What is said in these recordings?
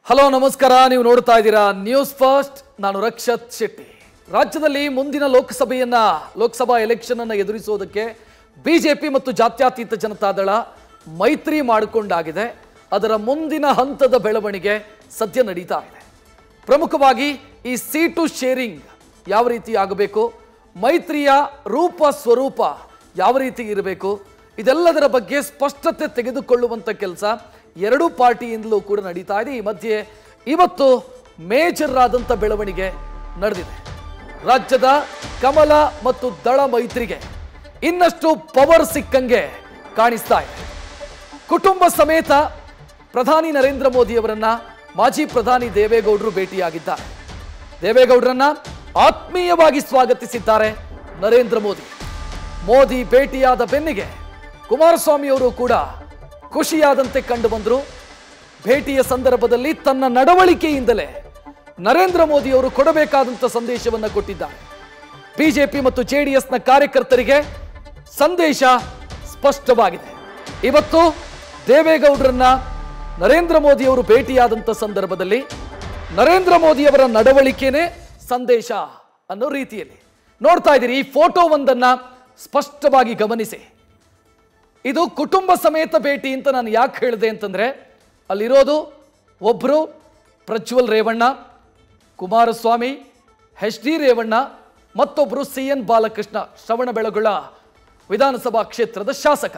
Hello ನಮಸ್ಕಾರ ನೀವು ನೋಡ್ತಾ ಇದ್ದೀರಾ ನ್ಯೂಸ್ ಫಸ್ಟ್ ನಾನು ರಕ್ಷತ್ ಶೆಟ್ಟಿ ರಾಜ್ಯದಲ್ಲಿ ಮುಂದಿನ ಲೋಕಸಭೆಯನ್ನ ಲೋಕಸಭಾ ಎಲೆಕ್ಷನ್ ಅನ್ನ ಎದುರಿಸುವುದಕ್ಕೆ ಬಿಜೆಪಿ ಮತ್ತು ಜಾತ್ಯತೀತ ಜನತಾದಳ ಮೈತ್ರಿ ಮಾಡಿಕೊಂಡಾಗಿದೆ ಅದರ ಮುಂದಿನ ಹಂತದ ಬೆಳವಣಿಗೆ ಸದ್ಯ ನಡೀತಾ ಇದೆ ಪ್ರಮುಖವಾಗಿ ಈ ಸೀಟು ಶೇರಿಂಗ್ ಯಾವ ರೀತಿ ಆಗಬೇಕು ಮೈತ್ರಿಯ ರೂಪ ಸ್ವರೂಪ ಯಾವ ರೀತಿ ಇರಬೇಕು ಇದೆಲ್ಲದರ ಬಗ್ಗೆ ಸ್ಪಷ್ಟತೆ ತೆಗೆದುಕೊಳ್ಳುವಂಥ ಕೆಲಸ ಎರಡೂ ಪಾರ್ಟಿಯಿಂದಲೂ ಕೂಡ ನಡೀತಾ ಇದೆ ಈ ಮಧ್ಯೆ ಇವತ್ತು ಮೇಜರ್ ಆದಂಥ ಬೆಳವಣಿಗೆ ನಡೆದಿದೆ ರಾಜ್ಯದ ಕಮಲ ಮತ್ತು ದಳ ಮೈತ್ರಿಗೆ ಇನ್ನಷ್ಟು ಪವರ್ ಸಿಕ್ಕಂಗೆ ಕಾಣಿಸ್ತಾ ಇದೆ ಕುಟುಂಬ ಸಮೇತ ಪ್ರಧಾನಿ ನರೇಂದ್ರ ಮೋದಿಯವರನ್ನ ಮಾಜಿ ಪ್ರಧಾನಿ ದೇವೇಗೌಡರು ಭೇಟಿಯಾಗಿದ್ದಾರೆ ದೇವೇಗೌಡರನ್ನ ಆತ್ಮೀಯವಾಗಿ ಸ್ವಾಗತಿಸಿದ್ದಾರೆ ನರೇಂದ್ರ ಮೋದಿ ಮೋದಿ ಭೇಟಿಯಾದ ಬೆನ್ನಿಗೆ ಕುಮಾರಸ್ವಾಮಿ ಅವರು ಕೂಡ ಖುಷಿಯಾದಂತೆ ಕಂಡು ಬಂದರು ಭೇಟಿಯ ಸಂದರ್ಭದಲ್ಲಿ ತನ್ನ ನಡವಳಿಕೆಯಿಂದಲೇ ನರೇಂದ್ರ ಮೋದಿ ಅವರು ಕೊಡಬೇಕಾದಂಥ ಸಂದೇಶವನ್ನು ಕೊಟ್ಟಿದ್ದಾರೆ ಬಿಜೆಪಿ ಮತ್ತು ಜೆಡಿಎಸ್ನ ಕಾರ್ಯಕರ್ತರಿಗೆ ಸಂದೇಶ ಸ್ಪಷ್ಟವಾಗಿದೆ ಇವತ್ತು ದೇವೇಗೌಡರನ್ನ ನರೇಂದ್ರ ಮೋದಿ ಅವರು ಭೇಟಿಯಾದಂಥ ಸಂದರ್ಭದಲ್ಲಿ ನರೇಂದ್ರ ಮೋದಿಯವರ ನಡವಳಿಕೆನೇ ಸಂದೇಶ ಅನ್ನೋ ರೀತಿಯಲ್ಲಿ ನೋಡ್ತಾ ಇದ್ದೀರಿ ಈ ಫೋಟೋ ಒಂದನ್ನ ಸ್ಪಷ್ಟವಾಗಿ ಗಮನಿಸಿ ಇದು ಕುಟುಂಬ ಸಮೇತ ಭೇಟಿ ಅಂತ ನಾನು ಯಾಕೆ ಹೇಳಿದೆ ಅಂತಂದ್ರೆ ಅಲ್ಲಿರೋದು ಒಬ್ಬರು ಪ್ರಜ್ವಲ್ ರೇವಣ್ಣ ಕುಮಾರಸ್ವಾಮಿ ಎಚ್ ಡಿ ರೇವಣ್ಣ ಮತ್ತೊಬ್ಬರು ಸಿ ಎನ್ ಬಾಲಕೃಷ್ಣ ಶ್ರವಣಬೆಳಗೊಳ ವಿಧಾನಸಭಾ ಕ್ಷೇತ್ರದ ಶಾಸಕ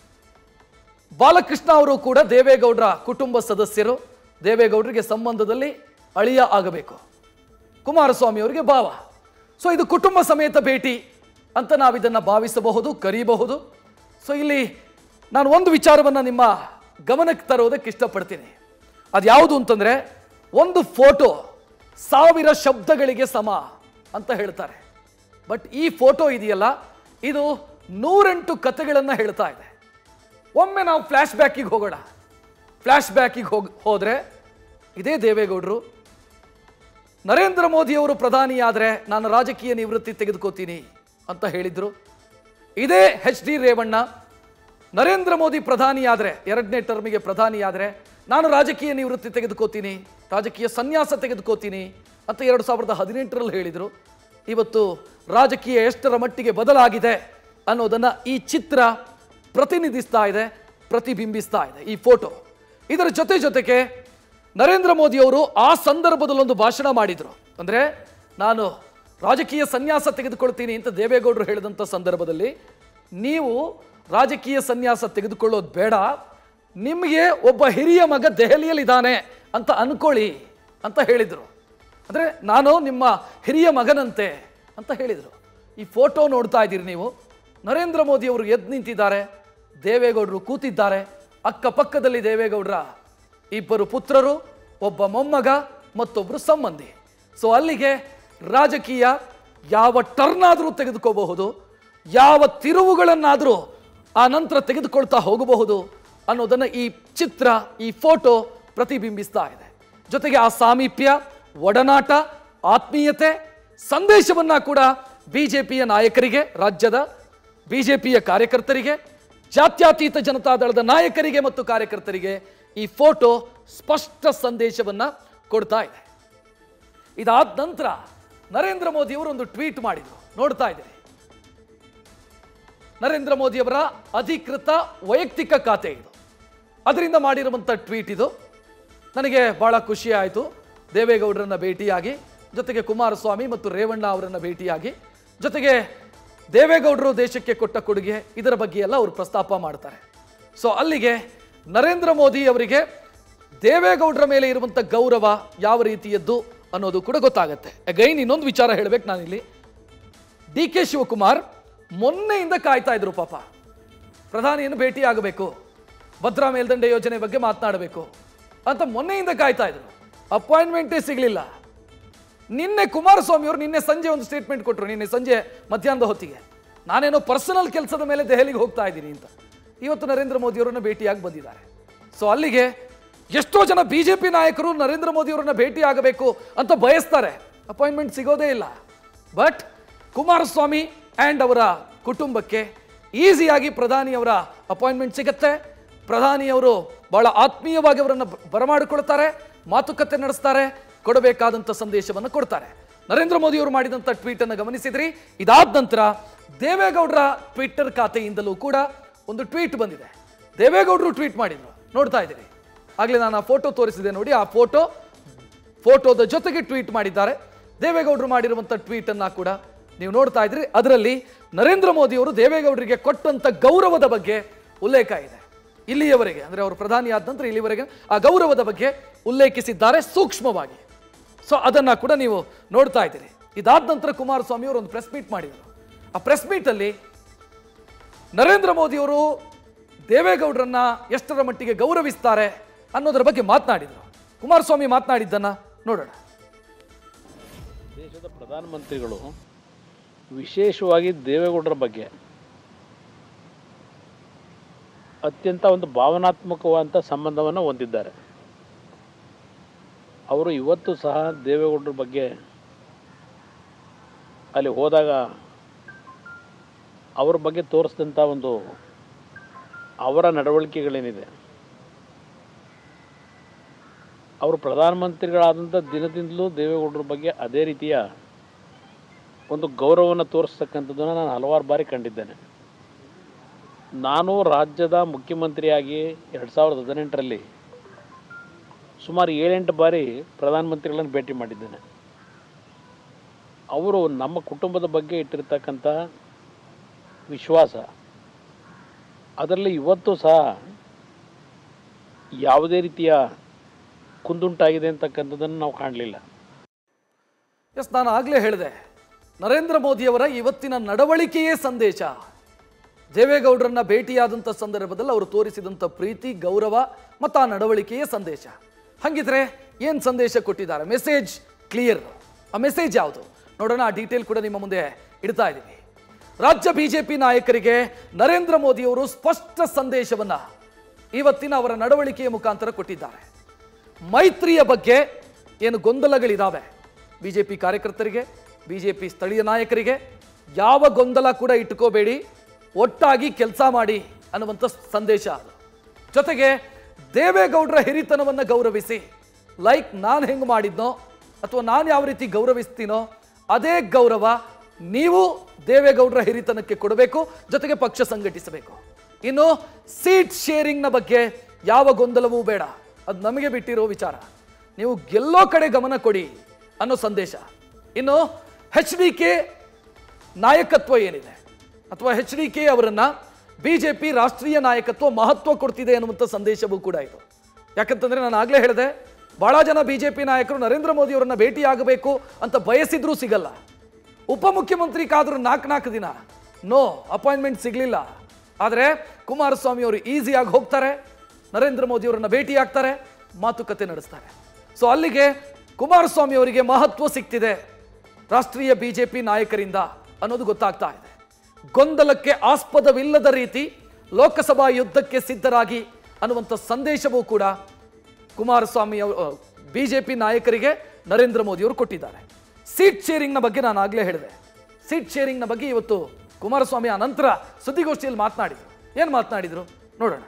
ಬಾಲಕೃಷ್ಣ ಅವರು ಕೂಡ ದೇವೇಗೌಡರ ಕುಟುಂಬ ಸದಸ್ಯರು ದೇವೇಗೌಡರಿಗೆ ಸಂಬಂಧದಲ್ಲಿ ಅಳಿಯ ಆಗಬೇಕು ಕುಮಾರಸ್ವಾಮಿ ಅವರಿಗೆ ಭಾವ ಸೊ ಇದು ಕುಟುಂಬ ಸಮೇತ ಭೇಟಿ ಅಂತ ನಾವಿದನ್ನ ಭಾವಿಸಬಹುದು ಕರೀಬಹುದು ಸೊ ಇಲ್ಲಿ ನಾನು ಒಂದು ವಿಚಾರವನ್ನು ನಿಮ್ಮ ಗಮನಕ್ಕೆ ತರೋದಕ್ಕೆ ಇಷ್ಟಪಡ್ತೀನಿ ಅದು ಯಾವುದು ಅಂತಂದ್ರೆ ಒಂದು ಫೋಟೋ ಸಾವಿರ ಶಬ್ದಗಳಿಗೆ ಸಮ ಅಂತ ಹೇಳ್ತಾರೆ ಬಟ್ ಈ ಫೋಟೋ ಇದೆಯಲ್ಲ ಇದು ನೂರೆಂಟು ಕಥೆಗಳನ್ನು ಹೇಳ್ತಾ ಇದೆ ಒಮ್ಮೆ ನಾವು ಫ್ಲ್ಯಾಶ್ ಬ್ಯಾಕಿಗೆ ಹೋಗೋಣ ಫ್ಲ್ಯಾಶ್ ಬ್ಯಾಕಿಗೆ ಹೋಗ್ ಹೋದ್ರೆ ಇದೇ ದೇವೇಗೌಡರು ನರೇಂದ್ರ ಮೋದಿಯವರು ಪ್ರಧಾನಿಯಾದರೆ ನಾನು ರಾಜಕೀಯ ನಿವೃತ್ತಿ ತೆಗೆದುಕೋತೀನಿ ಅಂತ ಹೇಳಿದ್ರು ಇದೇ ಎಚ್ ಡಿ ರೇವಣ್ಣ ನರೇಂದ್ರ ಮೋದಿ ಪ್ರಧಾನಿಯಾದರೆ ಎರಡನೇ ಟರ್ಮಿಗೆ ಪ್ರಧಾನಿಯಾದರೆ ನಾನು ರಾಜಕೀಯ ನಿವೃತ್ತಿ ತೆಗೆದುಕೋತೀನಿ ರಾಜಕೀಯ ಸನ್ಯಾಸ ತೆಗೆದುಕೋತೀನಿ ಅಂತ ಎರಡು ಸಾವಿರದ ಹದಿನೆಂಟರಲ್ಲಿ ಹೇಳಿದರು ಇವತ್ತು ರಾಜಕೀಯ ಎಷ್ಟರ ಮಟ್ಟಿಗೆ ಬದಲಾಗಿದೆ ಅನ್ನೋದನ್ನ ಈ ಚಿತ್ರ ಪ್ರತಿನಿಧಿಸ್ತಾ ಇದೆ ಪ್ರತಿಬಿಂಬಿಸ್ತಾ ಇದೆ ಈ ಫೋಟೋ ಇದರ ಜೊತೆ ಜೊತೆಗೆ ನರೇಂದ್ರ ಮೋದಿ ಅವರು ಆ ಸಂದರ್ಭದಲ್ಲಿ ಒಂದು ಭಾಷಣ ಮಾಡಿದರು ಅಂದರೆ ನಾನು ರಾಜಕೀಯ ಸನ್ಯಾಸ ತೆಗೆದುಕೊಳ್ತೀನಿ ಅಂತ ದೇವೇಗೌಡರು ಹೇಳಿದಂಥ ಸಂದರ್ಭದಲ್ಲಿ ನೀವು ರಾಜಕೀಯ ಸನ್ಯಾಸ ತೆಗೆದುಕೊಳ್ಳೋದು ಬೇಡ ನಿಮಗೆ ಒಬ್ಬ ಹಿರಿಯ ಮಗ ದೆಹಲಿಯಲ್ಲಿದ್ದಾನೆ ಅಂತ ಅನ್ಕೊಳ್ಳಿ ಅಂತ ಹೇಳಿದರು ಅಂದರೆ ನಾನು ನಿಮ್ಮ ಹಿರಿಯ ಮಗನಂತೆ ಅಂತ ಹೇಳಿದರು ಈ ಫೋಟೋ ನೋಡ್ತಾ ಇದ್ದೀರಿ ನೀವು ನರೇಂದ್ರ ಮೋದಿ ಅವರು ಎದ್ದು ನಿಂತಿದ್ದಾರೆ ದೇವೇಗೌಡರು ಕೂತಿದ್ದಾರೆ ಅಕ್ಕಪಕ್ಕದಲ್ಲಿ ದೇವೇಗೌಡರ ಇಬ್ಬರು ಪುತ್ರರು ಒಬ್ಬ ಮೊಮ್ಮಗ ಮತ್ತೊಬ್ಬರು ಸಂಬಂಧಿ ಸೊ ಅಲ್ಲಿಗೆ ರಾಜಕೀಯ ಯಾವ ಟರ್ನ್ ಆದರೂ ತೆಗೆದುಕೋಬಹುದು ಯಾವ ತಿರುವುಗಳನ್ನಾದರೂ ಆ ನಂತರ ತೆಗೆದುಕೊಳ್ತಾ ಹೋಗಬಹುದು ಅನ್ನೋದನ್ನು ಈ ಚಿತ್ರ ಈ ಫೋಟೋ ಪ್ರತಿಬಿಂಬಿಸ್ತಾ ಇದೆ ಜೊತೆಗೆ ಆ ಸಾಮೀಪ್ಯ ಒಡನಾಟ ಆತ್ಮೀಯತೆ ಸಂದೇಶವನ್ನ ಕೂಡ ಬಿಜೆಪಿಯ ನಾಯಕರಿಗೆ ರಾಜ್ಯದ ಬಿಜೆಪಿಯ ಕಾರ್ಯಕರ್ತರಿಗೆ ಜಾತ್ಯತೀತ ಜನತಾದಳದ ನಾಯಕರಿಗೆ ಮತ್ತು ಕಾರ್ಯಕರ್ತರಿಗೆ ಈ ಫೋಟೋ ಸ್ಪಷ್ಟ ಸಂದೇಶವನ್ನ ಕೊಡ್ತಾ ಇದೆ ಇದಾದ ನಂತರ ನರೇಂದ್ರ ಮೋದಿ ಅವರು ಒಂದು ಟ್ವೀಟ್ ಮಾಡಿದರು ನೋಡ್ತಾ ಇದ್ದೀರಿ ನರೇಂದ್ರ ಮೋದಿಯವರ ಅಧಿಕೃತ ವೈಯಕ್ತಿಕ ಖಾತೆ ಇದು ಅದರಿಂದ ಮಾಡಿರುವಂಥ ಟ್ವೀಟ್ ಇದು ನನಗೆ ಬಹಳ ಖುಷಿ ಆಯಿತು ದೇವೇಗೌಡರನ್ನ ಭೇಟಿಯಾಗಿ ಜೊತೆಗೆ ಕುಮಾರಸ್ವಾಮಿ ಮತ್ತು ರೇವಣ್ಣ ಅವರನ್ನ ಭೇಟಿಯಾಗಿ ಜೊತೆಗೆ ದೇವೇಗೌಡರು ದೇಶಕ್ಕೆ ಕೊಟ್ಟ ಕೊಡುಗೆ ಇದರ ಬಗ್ಗೆ ಎಲ್ಲ ಅವರು ಪ್ರಸ್ತಾಪ ಮಾಡ್ತಾರೆ ಸೊ ಅಲ್ಲಿಗೆ ನರೇಂದ್ರ ಮೋದಿ ಅವರಿಗೆ ದೇವೇಗೌಡರ ಮೇಲೆ ಇರುವಂಥ ಗೌರವ ಯಾವ ರೀತಿಯದ್ದು ಅನ್ನೋದು ಕೂಡ ಗೊತ್ತಾಗುತ್ತೆ ಅಗೈನ್ ಇನ್ನೊಂದು ವಿಚಾರ ಹೇಳಬೇಕು ನಾನಿಲ್ಲಿ ಡಿ ಕೆ ಶಿವಕುಮಾರ್ ಮೊನ್ನೆಯಿಂದ ಕಾಯ್ತಾ ಇದ್ರು ಪಾಪ ಪ್ರಧಾನಿಯನ್ನು ಭೇಟಿ ಆಗಬೇಕು ಭದ್ರಾ ಮೇಲ್ದಂಡೆ ಯೋಜನೆ ಬಗ್ಗೆ ಮಾತನಾಡಬೇಕು ಅಂತ ಮೊನ್ನೆಯಿಂದ ಕಾಯ್ತಾ ಇದ್ರು ಅಪಾಯಿಂಟ್ಮೆಂಟೇ ಸಿಗಲಿಲ್ಲ ನಿನ್ನೆ ಕುಮಾರಸ್ವಾಮಿ ಅವರು ನಿನ್ನೆ ಸಂಜೆ ಒಂದು ಸ್ಟೇಟ್ಮೆಂಟ್ ಕೊಟ್ಟರು ನಿನ್ನೆ ಸಂಜೆ ಮಧ್ಯಾಹ್ನದ ಹೊತ್ತಿಗೆ ನಾನೇನೋ ಪರ್ಸನಲ್ ಕೆಲಸದ ಮೇಲೆ ದೆಹಲಿಗೆ ಹೋಗ್ತಾ ಇದ್ದೀನಿ ಅಂತ ಇವತ್ತು ನರೇಂದ್ರ ಮೋದಿ ಅವರನ್ನ ಭೇಟಿಯಾಗಿ ಬಂದಿದ್ದಾರೆ ಸೊ ಅಲ್ಲಿಗೆ ಎಷ್ಟೋ ಜನ ಬಿಜೆಪಿ ನಾಯಕರು ನರೇಂದ್ರ ಮೋದಿ ಅವರನ್ನ ಭೇಟಿ ಆಗಬೇಕು ಅಂತ ಬಯಸ್ತಾರೆ ಅಪಾಯಿಂಟ್ಮೆಂಟ್ ಸಿಗೋದೇ ಇಲ್ಲ ಬಟ್ ಕುಮಾರಸ್ವಾಮಿ ಆ್ಯಂಡ್ ಅವರ ಕುಟುಂಬಕ್ಕೆ ಈಸಿಯಾಗಿ ಪ್ರಧಾನಿಯವರ ಅಪಾಯಿಂಟ್ಮೆಂಟ್ ಸಿಗುತ್ತೆ ಪ್ರಧಾನಿಯವರು ಬಹಳ ಆತ್ಮೀಯವಾಗಿ ಅವರನ್ನು ಬ- ಬರಮಾಡಿಕೊಳ್ತಾರೆ ಮಾತುಕತೆ ನಡೆಸ್ತಾರೆ ಕೊಡಬೇಕಾದಂಥ ಸಂದೇಶವನ್ನು ಕೊಡ್ತಾರೆ ನರೇಂದ್ರ ಮೋದಿ ಅವರು ಮಾಡಿದಂಥ ಟ್ವೀಟ್ ಅನ್ನು ಗಮನಿಸಿದ್ರಿ ಇದಾದ ನಂತರ ದೇವೇಗೌಡರ ಟ್ವಿಟ್ಟರ್ ಖಾತೆಯಿಂದಲೂ ಕೂಡ ಒಂದು ಟ್ವೀಟ್ ಬಂದಿದೆ ದೇವೇಗೌಡರು ಟ್ವೀಟ್ ಮಾಡಿದ್ರು ನೋಡ್ತಾ ಇದ್ದೀರಿ ಆಗಲೇ ನಾನು ಆ ಫೋಟೋ ತೋರಿಸಿದೆ ನೋಡಿ ಆ ಫೋಟೋ ಫೋಟೋದ ಜೊತೆಗೆ ಟ್ವೀಟ್ ಮಾಡಿದ್ದಾರೆ ದೇವೇಗೌಡರು ಮಾಡಿರುವಂಥ ಟ್ವೀಟನ್ನು ಕೂಡ ನೀವು ನೋಡ್ತಾ ಇದ್ರಿ ಅದರಲ್ಲಿ ನರೇಂದ್ರ ಮೋದಿ ಅವರು ದೇವೇಗೌಡರಿಗೆ ಕೊಟ್ಟಂತ ಗೌರವದ ಬಗ್ಗೆ ಉಲ್ಲೇಖ ಇದೆ ಇಲ್ಲಿಯವರೆಗೆ ಅಂದರೆ ಅವರು ಪ್ರಧಾನಿ ಆದ ನಂತರ ಇಲ್ಲಿವರೆಗೆ ಆ ಗೌರವದ ಬಗ್ಗೆ ಉಲ್ಲೇಖಿಸಿದ್ದಾರೆ ಸೂಕ್ಷ್ಮವಾಗಿ ಸೊ ಅದನ್ನ ಕೂಡ ನೀವು ನೋಡ್ತಾ ಇದ್ದೀರಿ ಇದಾದ ನಂತರ ಕುಮಾರಸ್ವಾಮಿ ಅವರು ಒಂದು ಪ್ರೆಸ್ ಮೀಟ್ ಮಾಡಿದರು ಆ ಪ್ರೆಸ್ ಮೀಟಲ್ಲಿ ನರೇಂದ್ರ ಮೋದಿಯವರು ದೇವೇಗೌಡರನ್ನ ಎಷ್ಟರ ಮಟ್ಟಿಗೆ ಗೌರವಿಸ್ತಾರೆ ಅನ್ನೋದರ ಬಗ್ಗೆ ಮಾತನಾಡಿದರು ಕುಮಾರಸ್ವಾಮಿ ಮಾತನಾಡಿದ್ದನ್ನ ನೋಡೋಣ ದೇಶದ ಪ್ರಧಾನಮಂತ್ರಿಗಳು ವಿಶೇಷವಾಗಿ ದೇವೇಗೌಡರ ಬಗ್ಗೆ ಅತ್ಯಂತ ಒಂದು ಭಾವನಾತ್ಮಕವಾದಂಥ ಸಂಬಂಧವನ್ನು ಹೊಂದಿದ್ದಾರೆ ಅವರು ಇವತ್ತು ಸಹ ದೇವೇಗೌಡರ ಬಗ್ಗೆ ಅಲ್ಲಿ ಹೋದಾಗ ಅವ್ರ ಬಗ್ಗೆ ತೋರಿಸಿದಂಥ ಒಂದು ಅವರ ನಡವಳಿಕೆಗಳೇನಿದೆ ಅವರು ಪ್ರಧಾನಮಂತ್ರಿಗಳಾದಂಥ ದಿನದಿಂದಲೂ ದೇವೇಗೌಡರ ಬಗ್ಗೆ ಅದೇ ರೀತಿಯ ಒಂದು ಗೌರವವನ್ನು ತೋರಿಸ್ತಕ್ಕಂಥದ್ದನ್ನು ನಾನು ಹಲವಾರು ಬಾರಿ ಕಂಡಿದ್ದೇನೆ ನಾನು ರಾಜ್ಯದ ಮುಖ್ಯಮಂತ್ರಿಯಾಗಿ ಎರಡು ಸಾವಿರದ ಹದಿನೆಂಟರಲ್ಲಿ ಸುಮಾರು ಏಳೆಂಟು ಬಾರಿ ಪ್ರಧಾನಮಂತ್ರಿಗಳನ್ನು ಭೇಟಿ ಮಾಡಿದ್ದೇನೆ ಅವರು ನಮ್ಮ ಕುಟುಂಬದ ಬಗ್ಗೆ ಇಟ್ಟಿರ್ತಕ್ಕಂಥ ವಿಶ್ವಾಸ ಅದರಲ್ಲಿ ಇವತ್ತು ಸಹ ಯಾವುದೇ ರೀತಿಯ ಕುಂದುಂಟಾಗಿದೆ ಅಂತಕ್ಕಂಥದ್ದನ್ನು ನಾವು ಕಾಣಲಿಲ್ಲ ಎಸ್ ನಾನು ಆಗಲೇ ಹೇಳಿದೆ ನರೇಂದ್ರ ಮೋದಿಯವರ ಇವತ್ತಿನ ನಡವಳಿಕೆಯೇ ಸಂದೇಶ ದೇವೇಗೌಡರನ್ನ ಭೇಟಿಯಾದಂಥ ಸಂದರ್ಭದಲ್ಲಿ ಅವರು ತೋರಿಸಿದಂಥ ಪ್ರೀತಿ ಗೌರವ ಮತ್ತು ಆ ನಡವಳಿಕೆಯೇ ಸಂದೇಶ ಹಾಗಿದ್ರೆ ಏನು ಸಂದೇಶ ಕೊಟ್ಟಿದ್ದಾರೆ ಮೆಸೇಜ್ ಕ್ಲಿಯರ್ ಆ ಮೆಸೇಜ್ ಯಾವುದು ನೋಡೋಣ ಆ ಡೀಟೇಲ್ ಕೂಡ ನಿಮ್ಮ ಮುಂದೆ ಇಡ್ತಾ ಇದ್ದೀವಿ ರಾಜ್ಯ ಬಿಜೆಪಿ ನಾಯಕರಿಗೆ ನರೇಂದ್ರ ಮೋದಿಯವರು ಸ್ಪಷ್ಟ ಸಂದೇಶವನ್ನ ಇವತ್ತಿನ ಅವರ ನಡವಳಿಕೆಯ ಮುಖಾಂತರ ಕೊಟ್ಟಿದ್ದಾರೆ ಮೈತ್ರಿಯ ಬಗ್ಗೆ ಏನು ಗೊಂದಲಗಳಿದಾವೆ ಬಿಜೆಪಿ ಕಾರ್ಯಕರ್ತರಿಗೆ ಬಿಜೆಪಿ ಸ್ಥಳೀಯ ನಾಯಕರಿಗೆ ಯಾವ ಗೊಂದಲ ಕೂಡ ಇಟ್ಕೋಬೇಡಿ ಒಟ್ಟಾಗಿ ಕೆಲಸ ಮಾಡಿ ಅನ್ನುವಂಥ ಸಂದೇಶ ಅದು ಜೊತೆಗೆ ದೇವೇಗೌಡರ ಹಿರಿತನವನ್ನು ಗೌರವಿಸಿ ಲೈಕ್ ನಾನು ಹೆಂಗೆ ಮಾಡಿದ್ನೋ ಅಥವಾ ನಾನು ಯಾವ ರೀತಿ ಗೌರವಿಸ್ತೀನೋ ಅದೇ ಗೌರವ ನೀವು ದೇವೇಗೌಡರ ಹಿರಿತನಕ್ಕೆ ಕೊಡಬೇಕು ಜೊತೆಗೆ ಪಕ್ಷ ಸಂಘಟಿಸಬೇಕು ಇನ್ನು ಸೀಟ್ ಶೇರಿಂಗ್ನ ಬಗ್ಗೆ ಯಾವ ಗೊಂದಲವೂ ಬೇಡ ಅದು ನಮಗೆ ಬಿಟ್ಟಿರೋ ವಿಚಾರ ನೀವು ಎಲ್ಲೋ ಕಡೆ ಗಮನ ಕೊಡಿ ಅನ್ನೋ ಸಂದೇಶ ಇನ್ನು ಎಚ್ ಡಿ ಕೆ ನಾಯಕತ್ವ ಏನಿದೆ ಅಥವಾ ಎಚ್ ಡಿ ಕೆ ಅವರನ್ನ ಬಿಜೆಪಿ ರಾಷ್ಟ್ರೀಯ ನಾಯಕತ್ವ ಮಹತ್ವ ಕೊಡ್ತಿದೆ ಅನ್ನುವಂಥ ಸಂದೇಶವೂ ಕೂಡ ಇದು ಯಾಕಂತಂದ್ರೆ ನಾನು ಆಗಲೇ ಹೇಳಿದೆ ಬಹಳ ಜನ ಬಿಜೆಪಿ ನಾಯಕರು ನರೇಂದ್ರ ಮೋದಿ ಅವರನ್ನ ಭೇಟಿಯಾಗಬೇಕು ಅಂತ ಬಯಸಿದ್ರೂ ಸಿಗಲ್ಲ ಉಪಮುಖ್ಯಮಂತ್ರಿ ಕಾದ್ರು ನಾಲ್ಕು ನಾಲ್ಕು ದಿನ ನೋ ಅಪಾಯಿಂಟ್ಮೆಂಟ್ ಸಿಗಲಿಲ್ಲ ಆದರೆ ಕುಮಾರಸ್ವಾಮಿ ಅವರು ಈಸಿಯಾಗಿ ಹೋಗ್ತಾರೆ ನರೇಂದ್ರ ಮೋದಿ ಅವರನ್ನ ಭೇಟಿಯಾಗ್ತಾರೆ ಮಾತುಕತೆ ನಡೆಸ್ತಾರೆ ಸೊ ಅಲ್ಲಿಗೆ ಕುಮಾರಸ್ವಾಮಿ ಅವರಿಗೆ ಮಹತ್ವ ಸಿಗ್ತಿದೆ ರಾಷ್ಟ್ರೀಯ ಬಿಜೆಪಿ ನಾಯಕರಿಂದ ಅನ್ನೋದು ಗೊತ್ತಾಗ್ತಾ ಇದೆ ಗೊಂದಲಕ್ಕೆ ಆಸ್ಪದವಿಲ್ಲದ ರೀತಿ ಲೋಕಸಭಾ ಯುದ್ಧಕ್ಕೆ ಸಿದ್ಧರಾಗಿ ಅನ್ನುವಂಥ ಸಂದೇಶವೂ ಕೂಡ ಕುಮಾರಸ್ವಾಮಿ ಬಿಜೆಪಿ ನಾಯಕರಿಗೆ ನರೇಂದ್ರ ಮೋದಿ ಅವರು ಕೊಟ್ಟಿದ್ದಾರೆ ಸೀಟ್ ಶೇರಿಂಗ್ನ ಬಗ್ಗೆ ನಾನು ಆಗಲೇ ಹೇಳಿದೆ ಸೀಟ್ ಶೇರಿಂಗ್ನ ಬಗ್ಗೆ ಇವತ್ತು ಕುಮಾರಸ್ವಾಮಿ ಆ ನಂತರ ಸುದ್ದಿಗೋಷ್ಠಿಯಲ್ಲಿ ಮಾತನಾಡಿದರು ಏನು ಮಾತನಾಡಿದರು ನೋಡೋಣ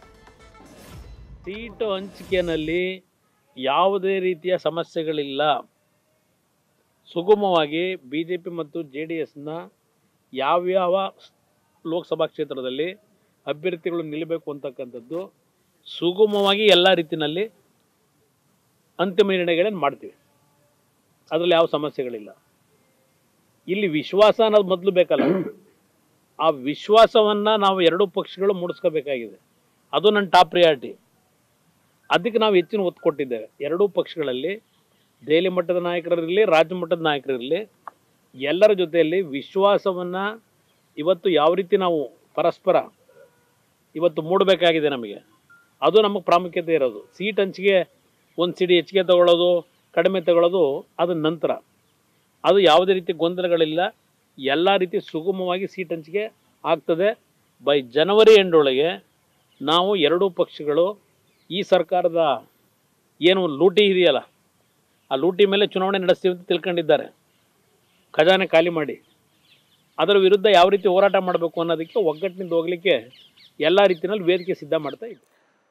ಸೀಟು ಹಂಚಿಕೆಯಲ್ಲಿ ಯಾವುದೇ ರೀತಿಯ ಸಮಸ್ಯೆಗಳಿಲ್ಲ ಸುಗಮವಾಗಿ ಬಿ ಜೆ ಪಿ ಮತ್ತು ಜೆ ಡಿ ಎಸ್ನ ಯಾವ್ಯಾವ ಲೋಕಸಭಾ ಕ್ಷೇತ್ರದಲ್ಲಿ ಅಭ್ಯರ್ಥಿಗಳು ನಿಲ್ಲಬೇಕು ಅಂತಕ್ಕಂಥದ್ದು ಸುಗಮವಾಗಿ ಎಲ್ಲ ರೀತಿಯಲ್ಲಿ ಅಂತಿಮ ನಿರ್ಣಯಗಳನ್ನು ಮಾಡ್ತೀವಿ ಅದರಲ್ಲಿ ಯಾವ ಸಮಸ್ಯೆಗಳಿಲ್ಲ ಇಲ್ಲಿ ವಿಶ್ವಾಸ ಅನ್ನೋದು ಮೊದಲು ಬೇಕಲ್ಲ ಆ ವಿಶ್ವಾಸವನ್ನು ನಾವು ಎರಡೂ ಪಕ್ಷಗಳು ಮೂಡಿಸ್ಕೋಬೇಕಾಗಿದೆ ಅದು ನನ್ನ ಟಾಪ್ ಪ್ರಿಯಾರಿಟಿ ಅದಕ್ಕೆ ನಾವು ಹೆಚ್ಚಿನ ಒತ್ತು ಕೊಟ್ಟಿದ್ದೇವೆ ಎರಡೂ ಪಕ್ಷಗಳಲ್ಲಿ ದೆಹಲಿ ಮಟ್ಟದ ನಾಯಕರಿರಲಿ ರಾಜ್ಯ ಮಟ್ಟದ ನಾಯಕರಿರಲಿ ಎಲ್ಲರ ಜೊತೆಯಲ್ಲಿ ವಿಶ್ವಾಸವನ್ನು ಇವತ್ತು ಯಾವ ರೀತಿ ನಾವು ಪರಸ್ಪರ ಇವತ್ತು ಮೂಡಬೇಕಾಗಿದೆ ನಮಗೆ ಅದು ನಮಗೆ ಪ್ರಾಮುಖ್ಯತೆ ಇರೋದು ಸೀಟ್ ಹಂಚಿಕೆ ಒಂದು ಸಿಡಿ ಹೆಚ್ಚಿಗೆ ತಗೊಳ್ಳೋದು ಕಡಿಮೆ ತಗೊಳ್ಳೋದು ಅದು ನಂತರ ಅದು ಯಾವುದೇ ರೀತಿ ಗೊಂದಲಗಳಿಲ್ಲ ಎಲ್ಲ ರೀತಿ ಸುಗಮವಾಗಿ ಸೀಟ್ ಹಂಚಿಕೆ ಆಗ್ತದೆ ಬೈ ಜನವರಿ ಎಂಡ್ ಒಳಗೆ ನಾವು ಎರಡೂ ಪಕ್ಷಗಳು ಈ ಸರ್ಕಾರದ ಏನು ಲೂಟಿ ಇದೆಯಲ್ಲ ಆ ಲೂಟಿ ಮೇಲೆ ಚುನಾವಣೆ ನಡೆಸ್ತೀವಿ ಅಂತ ತಿಳ್ಕೊಂಡಿದ್ದಾರೆ ಖಜಾನೆ ಖಾಲಿ ಮಾಡಿ ಅದರ ವಿರುದ್ಧ ಯಾವ ರೀತಿ ಹೋರಾಟ ಮಾಡಬೇಕು ಅನ್ನೋದಕ್ಕೆ ಒಗ್ಗಟ್ಟಿನಿಂದ ಹೋಗಲಿಕ್ಕೆ ಎಲ್ಲ ರೀತಿಯಲ್ಲಿ ವೇದಿಕೆ ಸಿದ್ಧ ಮಾಡ್ತಾ ಇದ್ದೀವಿ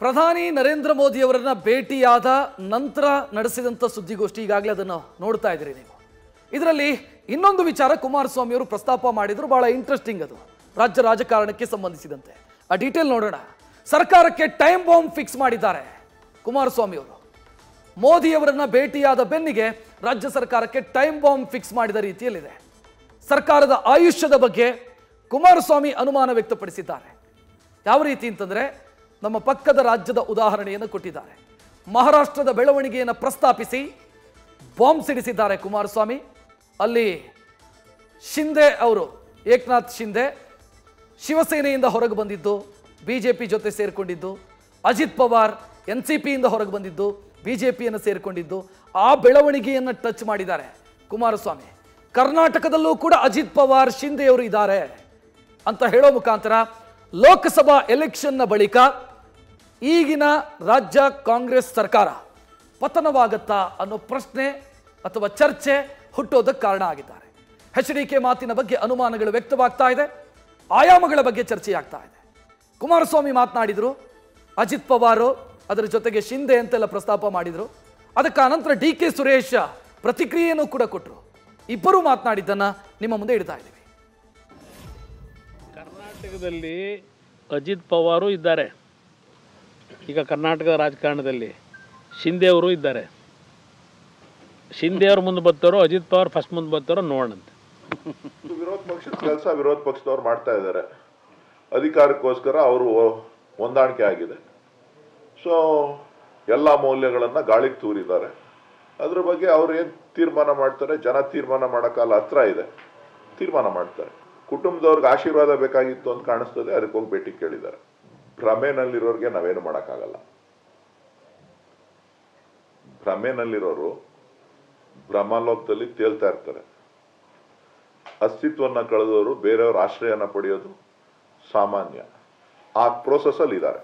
ಪ್ರಧಾನಿ ನರೇಂದ್ರ ಮೋದಿ ಅವರನ್ನ ಭೇಟಿಯಾದ ನಂತರ ನಡೆಸಿದಂಥ ಸುದ್ದಿಗೋಷ್ಠಿ ಈಗಾಗಲೇ ಅದನ್ನು ನೋಡ್ತಾ ಇದ್ದೀರಿ ನೀವು ಇದರಲ್ಲಿ ಇನ್ನೊಂದು ವಿಚಾರ ಕುಮಾರಸ್ವಾಮಿ ಅವರು ಪ್ರಸ್ತಾಪ ಮಾಡಿದ್ರು ಬಹಳ ಇಂಟ್ರೆಸ್ಟಿಂಗ್ ಅದು ರಾಜ್ಯ ರಾಜಕಾರಣಕ್ಕೆ ಸಂಬಂಧಿಸಿದಂತೆ ಆ ಡೀಟೇಲ್ ನೋಡೋಣ ಸರ್ಕಾರಕ್ಕೆ ಟೈಮ್ ಬಾಂಬ್ ಫಿಕ್ಸ್ ಮಾಡಿದ್ದಾರೆ ಕುಮಾರಸ್ವಾಮಿ ಅವರು ಮೋದಿ ಅವರನ್ನ ಭೇಟಿಯಾದ ಬೆನ್ನಿಗೆ ರಾಜ್ಯ ಸರ್ಕಾರಕ್ಕೆ ಟೈಮ್ ಬಾಂಬ್ ಫಿಕ್ಸ್ ಮಾಡಿದ ರೀತಿಯಲ್ಲಿದೆ ಸರ್ಕಾರದ ಆಯುಷ್ಯದ ಬಗ್ಗೆ ಕುಮಾರಸ್ವಾಮಿ ಅನುಮಾನ ವ್ಯಕ್ತಪಡಿಸಿದ್ದಾರೆ ಯಾವ ರೀತಿ ಅಂತಂದ್ರೆ ನಮ್ಮ ಪಕ್ಕದ ರಾಜ್ಯದ ಉದಾಹರಣೆಯನ್ನು ಕೊಟ್ಟಿದ್ದಾರೆ ಮಹಾರಾಷ್ಟ್ರದ ಬೆಳವಣಿಗೆಯನ್ನು ಪ್ರಸ್ತಾಪಿಸಿ ಬಾಂಬ್ ಸಿಡಿಸಿದ್ದಾರೆ ಕುಮಾರಸ್ವಾಮಿ ಅಲ್ಲಿ ಶಿಂದೆ ಅವರು ಏಕನಾಥ್ ಶಿಂದೆ ಶಿವಸೇನೆಯಿಂದ ಹೊರಗೆ ಬಂದಿದ್ದು ಬಿಜೆಪಿ ಜೊತೆ ಸೇರಿಕೊಂಡಿದ್ದು ಅಜಿತ್ ಪವಾರ್ ಎನ್ ಸಿ ಪಿಯಿಂದ ಹೊರಗೆ ಬಂದಿದ್ದು ಬಿಜೆಪಿಯನ್ನು ಸೇರಿಕೊಂಡಿದ್ದು ಆ ಬೆಳವಣಿಗೆಯನ್ನು ಟಚ್ ಮಾಡಿದ್ದಾರೆ ಕುಮಾರಸ್ವಾಮಿ ಕರ್ನಾಟಕದಲ್ಲೂ ಕೂಡ ಅಜಿತ್ ಪವಾರ್ ಶಿಂದೆಯವರು ಇದ್ದಾರೆ ಅಂತ ಹೇಳೋ ಮುಖಾಂತರ ಲೋಕಸಭಾ ಎಲೆಕ್ಷನ್ನ ಬಳಿಕ ಈಗಿನ ರಾಜ್ಯ ಕಾಂಗ್ರೆಸ್ ಸರ್ಕಾರ ಪತನವಾಗತ್ತಾ ಅನ್ನೋ ಪ್ರಶ್ನೆ ಅಥವಾ ಚರ್ಚೆ ಹುಟ್ಟೋದಕ್ಕೆ ಕಾರಣ ಆಗಿದ್ದಾರೆ ಎಚ್ ಡಿ ಕೆ ಮಾತಿನ ಬಗ್ಗೆ ಅನುಮಾನಗಳು ವ್ಯಕ್ತವಾಗ್ತಾ ಇದೆ ಆಯಾಮಗಳ ಬಗ್ಗೆ ಚರ್ಚೆಯಾಗ್ತಾ ಇದೆ ಕುಮಾರಸ್ವಾಮಿ ಮಾತನಾಡಿದ್ರು ಅಜಿತ್ ಪವಾರ್ ಅದರ ಜೊತೆಗೆ ಶಿಂದೆ ಅಂತೆಲ್ಲ ಪ್ರಸ್ತಾಪ ಮಾಡಿದ್ರು ಅದಕ್ಕೆ ಅನಂತರ ಡಿ ಕೆ ಸುರೇಶ್ ಪ್ರತಿಕ್ರಿಯೆಯನ್ನು ಕೂಡ ಕೊಟ್ಟರು ಇಬ್ಬರು ಮಾತನಾಡಿದ್ದನ್ನ ನಿಮ್ಮ ಮುಂದೆ ಇಡ್ತಾ ಇದ್ದೀವಿ ಕರ್ನಾಟಕದಲ್ಲಿ ಅಜಿತ್ ಪವಾರು ಇದ್ದಾರೆ ಈಗ ಕರ್ನಾಟಕದ ರಾಜಕಾರಣದಲ್ಲಿ ಶಿಂದೆ ಅವರು ಇದ್ದಾರೆ ಶಿಂದೆ ಅವ್ರ ಮುಂದೆ ಬರ್ತಾರೋ ಅಜಿತ್ ಪವಾರ್ ಫಸ್ಟ್ ಮುಂದೆ ಬರ್ತಾರೋ ನೋಡೋಣಂತೆ ಇದು ವಿರೋಧ ಪಕ್ಷದ ಕೆಲಸ ವಿರೋಧ ಪಕ್ಷದವ್ರು ಮಾಡ್ತಾ ಇದ್ದಾರೆ ಅಧಿಕಾರಕ್ಕೋಸ್ಕರ ಅವರು ಹೊಂದಾಣಿಕೆ ಆಗಿದೆ ಸೊ ಎಲ್ಲ ಮೌಲ್ಯಗಳನ್ನು ಗಾಳಿಗೆ ತೂರಿದ್ದಾರೆ ಅದ್ರ ಬಗ್ಗೆ ಅವ್ರು ಏನು ತೀರ್ಮಾನ ಮಾಡ್ತಾರೆ ಜನ ತೀರ್ಮಾನ ಮಾಡೋಕ್ಕಲ್ಲ ಹತ್ರ ಇದೆ ತೀರ್ಮಾನ ಮಾಡ್ತಾರೆ ಕುಟುಂಬದವ್ರಿಗೆ ಆಶೀರ್ವಾದ ಬೇಕಾಗಿತ್ತು ಅಂತ ಕಾಣಿಸ್ತದೆ ಅದಕ್ಕೆ ಹೋಗಿ ಭೇಟಿ ಕೇಳಿದ್ದಾರೆ ಭ್ರಮೆನಲ್ಲಿರೋರಿಗೆ ನಾವೇನು ಮಾಡೋಕ್ಕಾಗಲ್ಲ ಭ್ರಮೆನಲ್ಲಿರೋರು ಭ್ರಮಲೋಕದಲ್ಲಿ ತೇಲ್ತಾ ಇರ್ತಾರೆ ಅಸ್ತಿತ್ವನ ಕಳೆದವರು ಬೇರೆಯವ್ರ ಆಶ್ರಯನ ಪಡೆಯೋದು ಸಾಮಾನ್ಯ ಆ ಪ್ರೋಸೆಸ್ ಅಲ್ಲಿ ಇದ್ದಾರೆ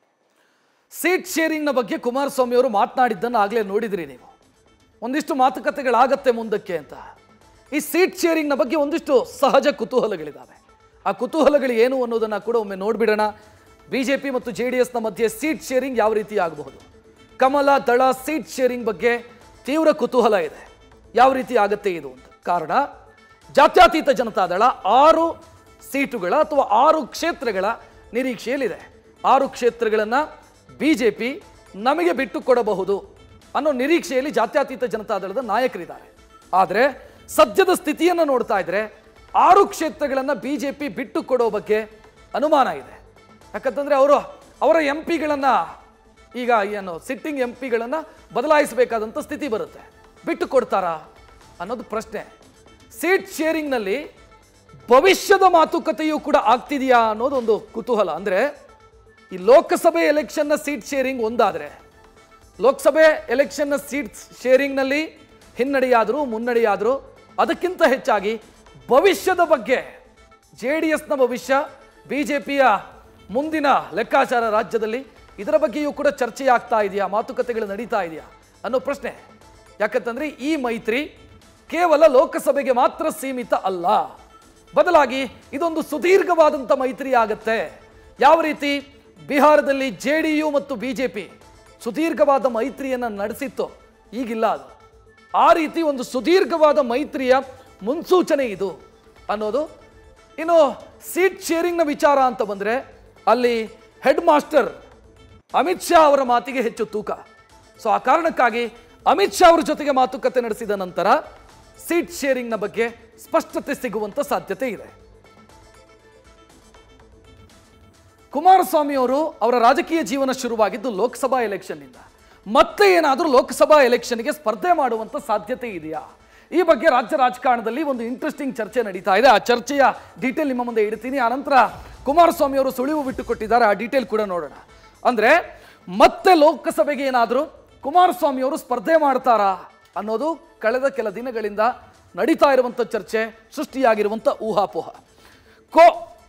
ಸೀಟ್ ಶೇರಿಂಗ್ನ ಬಗ್ಗೆ ಕುಮಾರಸ್ವಾಮಿ ಅವರು ಮಾತನಾಡಿದ್ದನ್ನು ಆಗಲೇ ನೋಡಿದ್ರಿ ನೀವು ಒಂದಿಷ್ಟು ಮಾತುಕತೆಗಳಾಗತ್ತೆ ಮುಂದಕ್ಕೆ ಅಂತ ಈ ಸೀಟ್ ಶೇರಿಂಗ್ನ ಬಗ್ಗೆ ಒಂದಿಷ್ಟು ಸಹಜ ಕುತೂಹಲಗಳಿದ್ದಾವೆ ಆ ಕುತೂಹಲಗಳು ಏನು ಅನ್ನೋದನ್ನ ಕೂಡ ಒಮ್ಮೆ ನೋಡ್ಬಿಡೋಣ ಬಿಜೆಪಿ ಮತ್ತು ಜೆ ಡಿ ಎಸ್ನ ಮಧ್ಯೆ ಸೀಟ್ ಶೇರಿಂಗ್ ಯಾವ ರೀತಿ ಆಗಬಹುದು ಕಮಲ ದಳ ಸೀಟ್ ಶೇರಿಂಗ್ ಬಗ್ಗೆ ತೀವ್ರ ಕುತೂಹಲ ಇದೆ ಯಾವ ರೀತಿ ಆಗತ್ತೆ ಇದು ಅಂತ ಕಾರಣ ಜಾತ್ಯತೀತ ಜನತಾದಳ ಆರು ಸೀಟುಗಳ ಅಥವಾ ಆರು ಕ್ಷೇತ್ರಗಳ ನಿರೀಕ್ಷೆಯಲ್ಲಿದೆ ಆರು ಕ್ಷೇತ್ರಗಳನ್ನು ಬಿಜೆಪಿ ನಮಗೆ ಬಿಟ್ಟು ಕೊಡಬಹುದು ಅನ್ನೋ ನಿರೀಕ್ಷೆಯಲ್ಲಿ ಜಾತ್ಯತೀತ ಜನತಾದಳದ ನಾಯಕರಿದ್ದಾರೆ ಆದರೆ ಸದ್ಯದ ಸ್ಥಿತಿಯನ್ನು ನೋಡ್ತಾ ಇದ್ರೆ ಆರು ಕ್ಷೇತ್ರಗಳನ್ನು ಬಿಜೆಪಿ ಬಿಟ್ಟು ಕೊಡೋ ಬಗ್ಗೆ ಅನುಮಾನ ಇದೆ ಯಾಕಂತಂದ್ರೆ ಅವರು ಅವರ ಎಂ ಪಿಗಳನ್ನು ಈಗ ಏನು ಸಿಟ್ಟಿಂಗ್ ಎಂ ಪಿಗಳನ್ನು ಬದಲಾಯಿಸಬೇಕಾದಂಥ ಸ್ಥಿತಿ ಬರುತ್ತೆ ಬಿಟ್ಟು ಕೊಡ್ತಾರಾ ಅನ್ನೋದು ಪ್ರಶ್ನೆ ಸೀಟ್ ಶೇರಿಂಗ್ನಲ್ಲಿ ಭವಿಷ್ಯದ ಮಾತುಕತೆಯೂ ಕೂಡ ಆಗ್ತಿದೆಯಾ ಅನ್ನೋದು ಒಂದು ಕುತೂಹಲ ಅಂದರೆ ಈ ಲೋಕಸಭೆ ಎಲೆಕ್ಷನ್ನ ಸೀಟ್ ಶೇರಿಂಗ್ ಒಂದಾದರೆ ಲೋಕಸಭೆ ಎಲೆಕ್ಷನ್ನ ಸೀಟ್ ಶೇರಿಂಗ್ನಲ್ಲಿ ಹಿನ್ನಡೆಯಾದರೂ ಮುನ್ನಡೆಯಾದರೂ ಅದಕ್ಕಿಂತ ಹೆಚ್ಚಾಗಿ ಭವಿಷ್ಯದ ಬಗ್ಗೆ ಜೆ ಡಿ ಎಸ್ನ ಭವಿಷ್ಯ ಬಿ ಜೆ ಪಿಯ ಮುಂದಿನ ಲೆಕ್ಕಾಚಾರ ರಾಜ್ಯದಲ್ಲಿ ಇದರ ಬಗ್ಗೆಯೂ ಕೂಡ ಚರ್ಚೆ ಆಗ್ತಾ ಇದೆಯಾ ಮಾತುಕತೆಗಳು ನಡೀತಾ ಇದೆಯಾ ಅನ್ನೋ ಪ್ರಶ್ನೆ ಯಾಕಂತಂದ್ರೆ ಈ ಮೈತ್ರಿ ಕೇವಲ ಲೋಕಸಭೆಗೆ ಮಾತ್ರ ಸೀಮಿತ ಅಲ್ಲ ಬದಲಾಗಿ ಇದೊಂದು ಸುದೀರ್ಘವಾದಂಥ ಮೈತ್ರಿ ಆಗತ್ತೆ ಯಾವ ರೀತಿ ಬಿಹಾರದಲ್ಲಿ ಜೆ ಡಿ ಯು ಮತ್ತು ಬಿಜೆಪಿ ಸುದೀರ್ಘವಾದ ಮೈತ್ರಿಯನ್ನು ನಡೆಸಿತ್ತು ಈಗಿಲ್ಲ ಅದು ಆ ರೀತಿ ಒಂದು ಸುದೀರ್ಘವಾದ ಮೈತ್ರಿಯ ಮುನ್ಸೂಚನೆ ಇದು ಅನ್ನೋದು ಇನ್ನು ಸೀಟ್ ಶೇರಿಂಗ್ನ ವಿಚಾರ ಅಂತ ಬಂದರೆ ಅಲ್ಲಿ ಹೆಡ್ ಮಾಸ್ಟರ್ ಅಮಿತ್ ಶಾ ಅವರ ಮಾತಿಗೆ ಹೆಚ್ಚು ತೂಕ ಸೊ ಆ ಕಾರಣಕ್ಕಾಗಿ ಅಮಿತ್ ಶಾ ಅವರ ಜೊತೆಗೆ ಮಾತುಕತೆ ನಡೆಸಿದ ನಂತರ ಸೀಟ್ ಶೇರಿಂಗ್ನ ಬಗ್ಗೆ ಸ್ಪಷ್ಟತೆ ಸಿಗುವಂತ ಸಾಧ್ಯತೆ ಇದೆ ಕುಮಾರಸ್ವಾಮಿ ಅವರು ಅವರ ರಾಜಕೀಯ ಜೀವನ ಶುರುವಾಗಿದ್ದು ಲೋಕಸಭಾ ಎಲೆಕ್ಷನ್ನಿಂದ ಮತ್ತೆ ಏನಾದರೂ ಲೋಕಸಭಾ ಎಲೆಕ್ಷನ್ಗೆ ಸ್ಪರ್ಧೆ ಮಾಡುವಂತ ಸಾಧ್ಯತೆ ಇದೆಯಾ ಈ ಬಗ್ಗೆ ರಾಜ್ಯ ರಾಜಕಾರಣದಲ್ಲಿ ಒಂದು ಇಂಟ್ರೆಸ್ಟಿಂಗ್ ಚರ್ಚೆ ನಡೀತಾ ಇದೆ ಆ ಚರ್ಚೆಯ ಡೀಟೇಲ್ ನಿಮ್ಮ ಮುಂದೆ ಇಡ್ತೀನಿ ಆನಂತರ ಕುಮಾರಸ್ವಾಮಿ ಅವರು ಸುಳಿವು ಬಿಟ್ಟು ಕೊಟ್ಟಿದ್ದಾರೆ ಆ ಡೀಟೇಲ್ ಕೂಡ ನೋಡೋಣ ಅಂದ್ರೆ ಮತ್ತೆ ಲೋಕಸಭೆಗೆ ಏನಾದರೂ ಕುಮಾರಸ್ವಾಮಿ ಅವರು ಸ್ಪರ್ಧೆ ಮಾಡ್ತಾರಾ ಅನ್ನೋದು ಕಳೆದ ಕೆಲ ದಿನಗಳಿಂದ ನಡೀತಾ ಇರುವಂಥ ಚರ್ಚೆ ಸೃಷ್ಟಿಯಾಗಿರುವಂಥ ಊಹಾಪೋಹ ಕೋ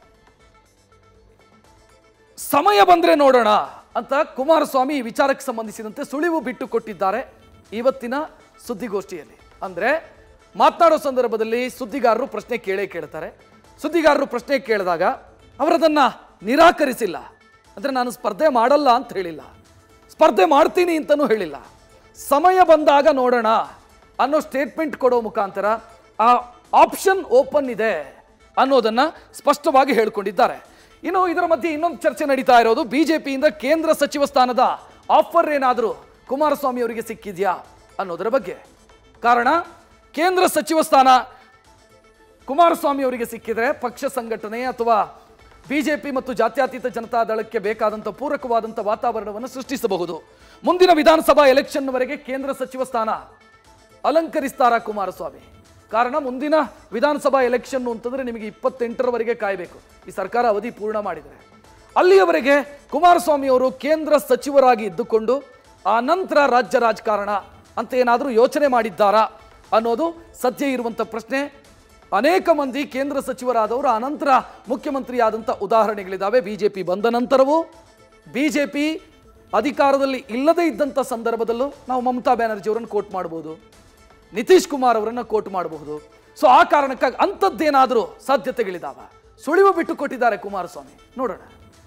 ಸಮಯ ಬಂದ್ರೆ ನೋಡೋಣ ಅಂತ ಕುಮಾರಸ್ವಾಮಿ ಈ ವಿಚಾರಕ್ಕೆ ಸಂಬಂಧಿಸಿದಂತೆ ಸುಳಿವು ಬಿಟ್ಟು ಕೊಟ್ಟಿದ್ದಾರೆ ಇವತ್ತಿನ ಸುದ್ದಿಗೋಷ್ಠಿಯಲ್ಲಿ ಅಂದ್ರೆ ಮಾತನಾಡೋ ಸಂದರ್ಭದಲ್ಲಿ ಸುದ್ದಿಗಾರರು ಪ್ರಶ್ನೆ ಕೇಳೇ ಕೇಳ್ತಾರೆ ಸುದ್ದಿಗಾರರು ಪ್ರಶ್ನೆ ಕೇಳಿದಾಗ ಅವರದನ್ನ ನಿರಾಕರಿಸಿಲ್ಲ ಅಂದರೆ ನಾನು ಸ್ಪರ್ಧೆ ಮಾಡಲ್ಲ ಅಂತ ಹೇಳಿಲ್ಲ ಸ್ಪರ್ಧೆ ಮಾಡ್ತೀನಿ ಅಂತಲೂ ಹೇಳಿಲ್ಲ ಸಮಯ ಬಂದಾಗ ನೋಡೋಣ ಅನ್ನೋ ಸ್ಟೇಟ್ಮೆಂಟ್ ಕೊಡೋ ಮುಖಾಂತರ ಆ ಆಪ್ಷನ್ ಓಪನ್ ಇದೆ ಅನ್ನೋದನ್ನ ಸ್ಪಷ್ಟವಾಗಿ ಹೇಳ್ಕೊಂಡಿದ್ದಾರೆ ಇನ್ನು ಇದರ ಮಧ್ಯೆ ಇನ್ನೊಂದು ಚರ್ಚೆ ನಡೀತಾ ಇರೋದು ಬಿಜೆಪಿಯಿಂದ ಕೇಂದ್ರ ಸಚಿವ ಸ್ಥಾನದ ಆಫರ್ ಏನಾದರೂ ಕುಮಾರಸ್ವಾಮಿ ಅವರಿಗೆ ಸಿಕ್ಕಿದ್ಯಾ ಅನ್ನೋದರ ಬಗ್ಗೆ ಕಾರಣ ಕೇಂದ್ರ ಸಚಿವ ಸ್ಥಾನ ಕುಮಾರಸ್ವಾಮಿ ಅವರಿಗೆ ಸಿಕ್ಕಿದ್ರೆ ಪಕ್ಷ ಸಂಘಟನೆ ಅಥವಾ ಬಿಜೆಪಿ ಮತ್ತು ಜಾತ್ಯತೀತ ಜನತಾ ದಳಕ್ಕೆ ಬೇಕಾದಂಥ ಪೂರಕವಾದಂಥ ವಾತಾವರಣವನ್ನು ಸೃಷ್ಟಿಸಬಹುದು ಮುಂದಿನ ವಿಧಾನಸಭಾ ಎಲೆಕ್ಷನ್ವರೆಗೆ ಕೇಂದ್ರ ಸಚಿವ ಸ್ಥಾನ ಅಲಂಕರಿಸ್ತಾರ ಕುಮಾರಸ್ವಾಮಿ ಕಾರಣ ಮುಂದಿನ ವಿಧಾನಸಭಾ ಎಲೆಕ್ಷನ್ ಅಂತಂದ್ರೆ ನಿಮಗೆ ಇಪ್ಪತ್ತೆಂಟರವರೆಗೆ ಕಾಯಬೇಕು ಈ ಸರ್ಕಾರ ಅವಧಿ ಪೂರ್ಣ ಮಾಡಿದರೆ ಅಲ್ಲಿಯವರೆಗೆ ಕುಮಾರಸ್ವಾಮಿ ಅವರು ಕೇಂದ್ರ ಸಚಿವರಾಗಿ ಇದ್ದುಕೊಂಡು ಆ ನಂತರ ರಾಜ್ಯ ರಾಜಕಾರಣ ಅಂತ ಏನಾದರೂ ಯೋಚನೆ ಮಾಡಿದ್ದಾರಾ ಅನ್ನೋದು ಸದ್ಯ ಇರುವಂಥ ಪ್ರಶ್ನೆ ಅನೇಕ ಮಂದಿ ಕೇಂದ್ರ ಸಚಿವರಾದವರು ಅನಂತರ ಮುಖ್ಯಮಂತ್ರಿ ಆದಂಥ ಉದಾಹರಣೆಗಳಿದ್ದಾವೆ ಬಿಜೆಪಿ ಬಂದ ನಂತರವೂ ಬಿಜೆಪಿ ಅಧಿಕಾರದಲ್ಲಿ ಇಲ್ಲದೇ ಇದ್ದಂಥ ಸಂದರ್ಭದಲ್ಲೂ ನಾವು ಮಮತಾ ಬ್ಯಾನರ್ಜಿ ಅವರನ್ನು ಕೋಟ್ ಮಾಡ್ಬೋದು ನಿತೀಶ್ ಕುಮಾರ್ ಅವರನ್ನು ಕೋಟ್ ಮಾಡಬಹುದು ಸೊ ಆ ಕಾರಣಕ್ಕಾಗಿ ಅಂಥದ್ದೇನಾದರೂ ಸಾಧ್ಯತೆಗಳಿದಾವ ಸುಳಿವು ಬಿಟ್ಟು ಕೊಟ್ಟಿದ್ದಾರೆ ಕುಮಾರಸ್ವಾಮಿ ನೋಡೋಣ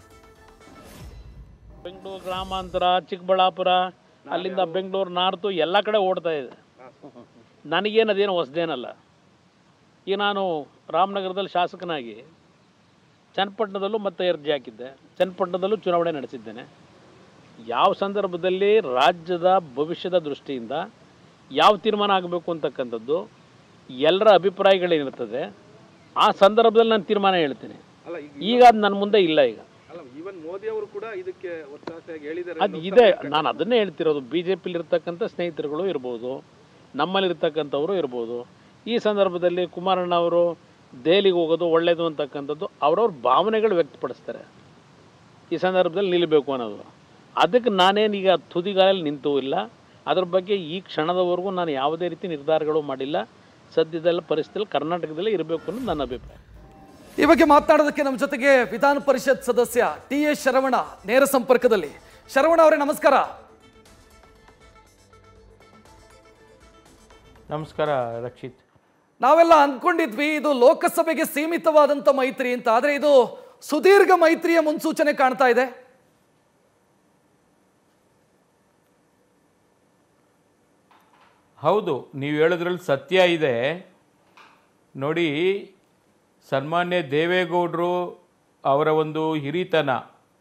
ಬೆಂಗಳೂರು ಗ್ರಾಮಾಂತರ ಚಿಕ್ಕಬಳ್ಳಾಪುರ ಅಲ್ಲಿಂದ ಬೆಂಗಳೂರು ನಾರ್ತು ಎಲ್ಲ ಕಡೆ ಓಡ್ತಾ ಇದೆ ನನಗೇನು ಅದೇನು ಹೊಸದೇನಲ್ಲ ಈಗ ನಾನು ರಾಮನಗರದಲ್ಲಿ ಶಾಸಕನಾಗಿ ಚನ್ನಪಟ್ಟಣದಲ್ಲೂ ಮತ್ತೆ ಅರ್ಜಿ ಹಾಕಿದ್ದೆ ಚನ್ನಪಟ್ಟಣದಲ್ಲೂ ಚುನಾವಣೆ ನಡೆಸಿದ್ದೇನೆ ಯಾವ ಸಂದರ್ಭದಲ್ಲಿ ರಾಜ್ಯದ ಭವಿಷ್ಯದ ದೃಷ್ಟಿಯಿಂದ ಯಾವ ತೀರ್ಮಾನ ಆಗಬೇಕು ಅಂತಕ್ಕಂಥದ್ದು ಎಲ್ಲರ ಅಭಿಪ್ರಾಯಗಳೇನಿರ್ತದೆ ಆ ಸಂದರ್ಭದಲ್ಲಿ ನಾನು ತೀರ್ಮಾನ ಹೇಳ್ತೀನಿ ಅಲ್ಲ ಈಗ ಈಗ ಅದು ನನ್ನ ಮುಂದೆ ಇಲ್ಲ ಈಗ ಅಲ್ಲ ಈವನ್ ಮೋದಿ ಅವರು ಕೂಡ ಇದಕ್ಕೆ ಒತ್ತಾಸೆಯಾಗಿ ಹೇಳಿದ್ದಾರೆ ಅದು ಇದೆ ನಾನು ಅದನ್ನೇ ಹೇಳ್ತಿರೋದು ಬಿ ಜೆ ಪಿಲಿರ್ತಕ್ಕಂಥ ಸ್ನೇಹಿತರುಗಳು ಇರ್ಬೋದು ನಮ್ಮಲ್ಲಿರ್ತಕ್ಕಂಥವರು ಇರ್ಬೋದು ಈ ಸಂದರ್ಭದಲ್ಲಿ ಕುಮಾರಣ್ಣ ಅವರು ದೆಹಲಿಗೆ ಹೋಗೋದು ಒಳ್ಳೆಯದು ಅಂತಕ್ಕಂಥದ್ದು ಅವ್ರವ್ರ ಭಾವನೆಗಳು ವ್ಯಕ್ತಪಡಿಸ್ತಾರೆ ಈ ಸಂದರ್ಭದಲ್ಲಿ ನಿಲ್ಲಬೇಕು ಅನ್ನೋದು ಅದಕ್ಕೆ ನಾನೇನೀಗ ತುದಿಗಾಲಲ್ಲಿ ನಿಂತೂ ಇಲ್ಲ ಅದ್ರ ಬಗ್ಗೆ ಈ ಕ್ಷಣದವರೆಗೂ ನಾನು ಯಾವುದೇ ರೀತಿ ನಿರ್ಧಾರಗಳು ಮಾಡಿಲ್ಲ ಸದ್ಯದಲ್ಲಿ ಪರಿಸ್ಥಿತಿಯಲ್ಲಿ ಕರ್ನಾಟಕದಲ್ಲೇ ಇರಬೇಕು ಅನ್ನೋದು ನನ್ನ ಅಭಿಪ್ರಾಯ ಈ ಬಗ್ಗೆ ಮಾತನಾಡೋದಕ್ಕೆ ನಮ್ಮ ಜೊತೆಗೆ ವಿಧಾನ ಪರಿಷತ್ ಸದಸ್ಯ ಟಿ ಎಸ್ ಶರವಣ ನೇರ ಸಂಪರ್ಕದಲ್ಲಿ ಶರವಣ ಅವರೇ ನಮಸ್ಕಾರ ನಮಸ್ಕಾರ ರಕ್ಷಿತ್ ನಾವೆಲ್ಲ ಅಂದ್ಕೊಂಡಿದ್ವಿ ಇದು ಲೋಕಸಭೆಗೆ ಸೀಮಿತವಾದಂಥ ಮೈತ್ರಿ ಅಂತ ಆದರೆ ಇದು ಸುದೀರ್ಘ ಮೈತ್ರಿಯ ಮುನ್ಸೂಚನೆ ಕಾಣ್ತಾ ಇದೆ ಹೌದು ನೀವು ಹೇಳೋದ್ರಲ್ಲಿ ಸತ್ಯ ಇದೆ ನೋಡಿ ಸನ್ಮಾನ್ಯ ದೇವೇಗೌಡರು ಅವರ ಒಂದು ಹಿರಿತನ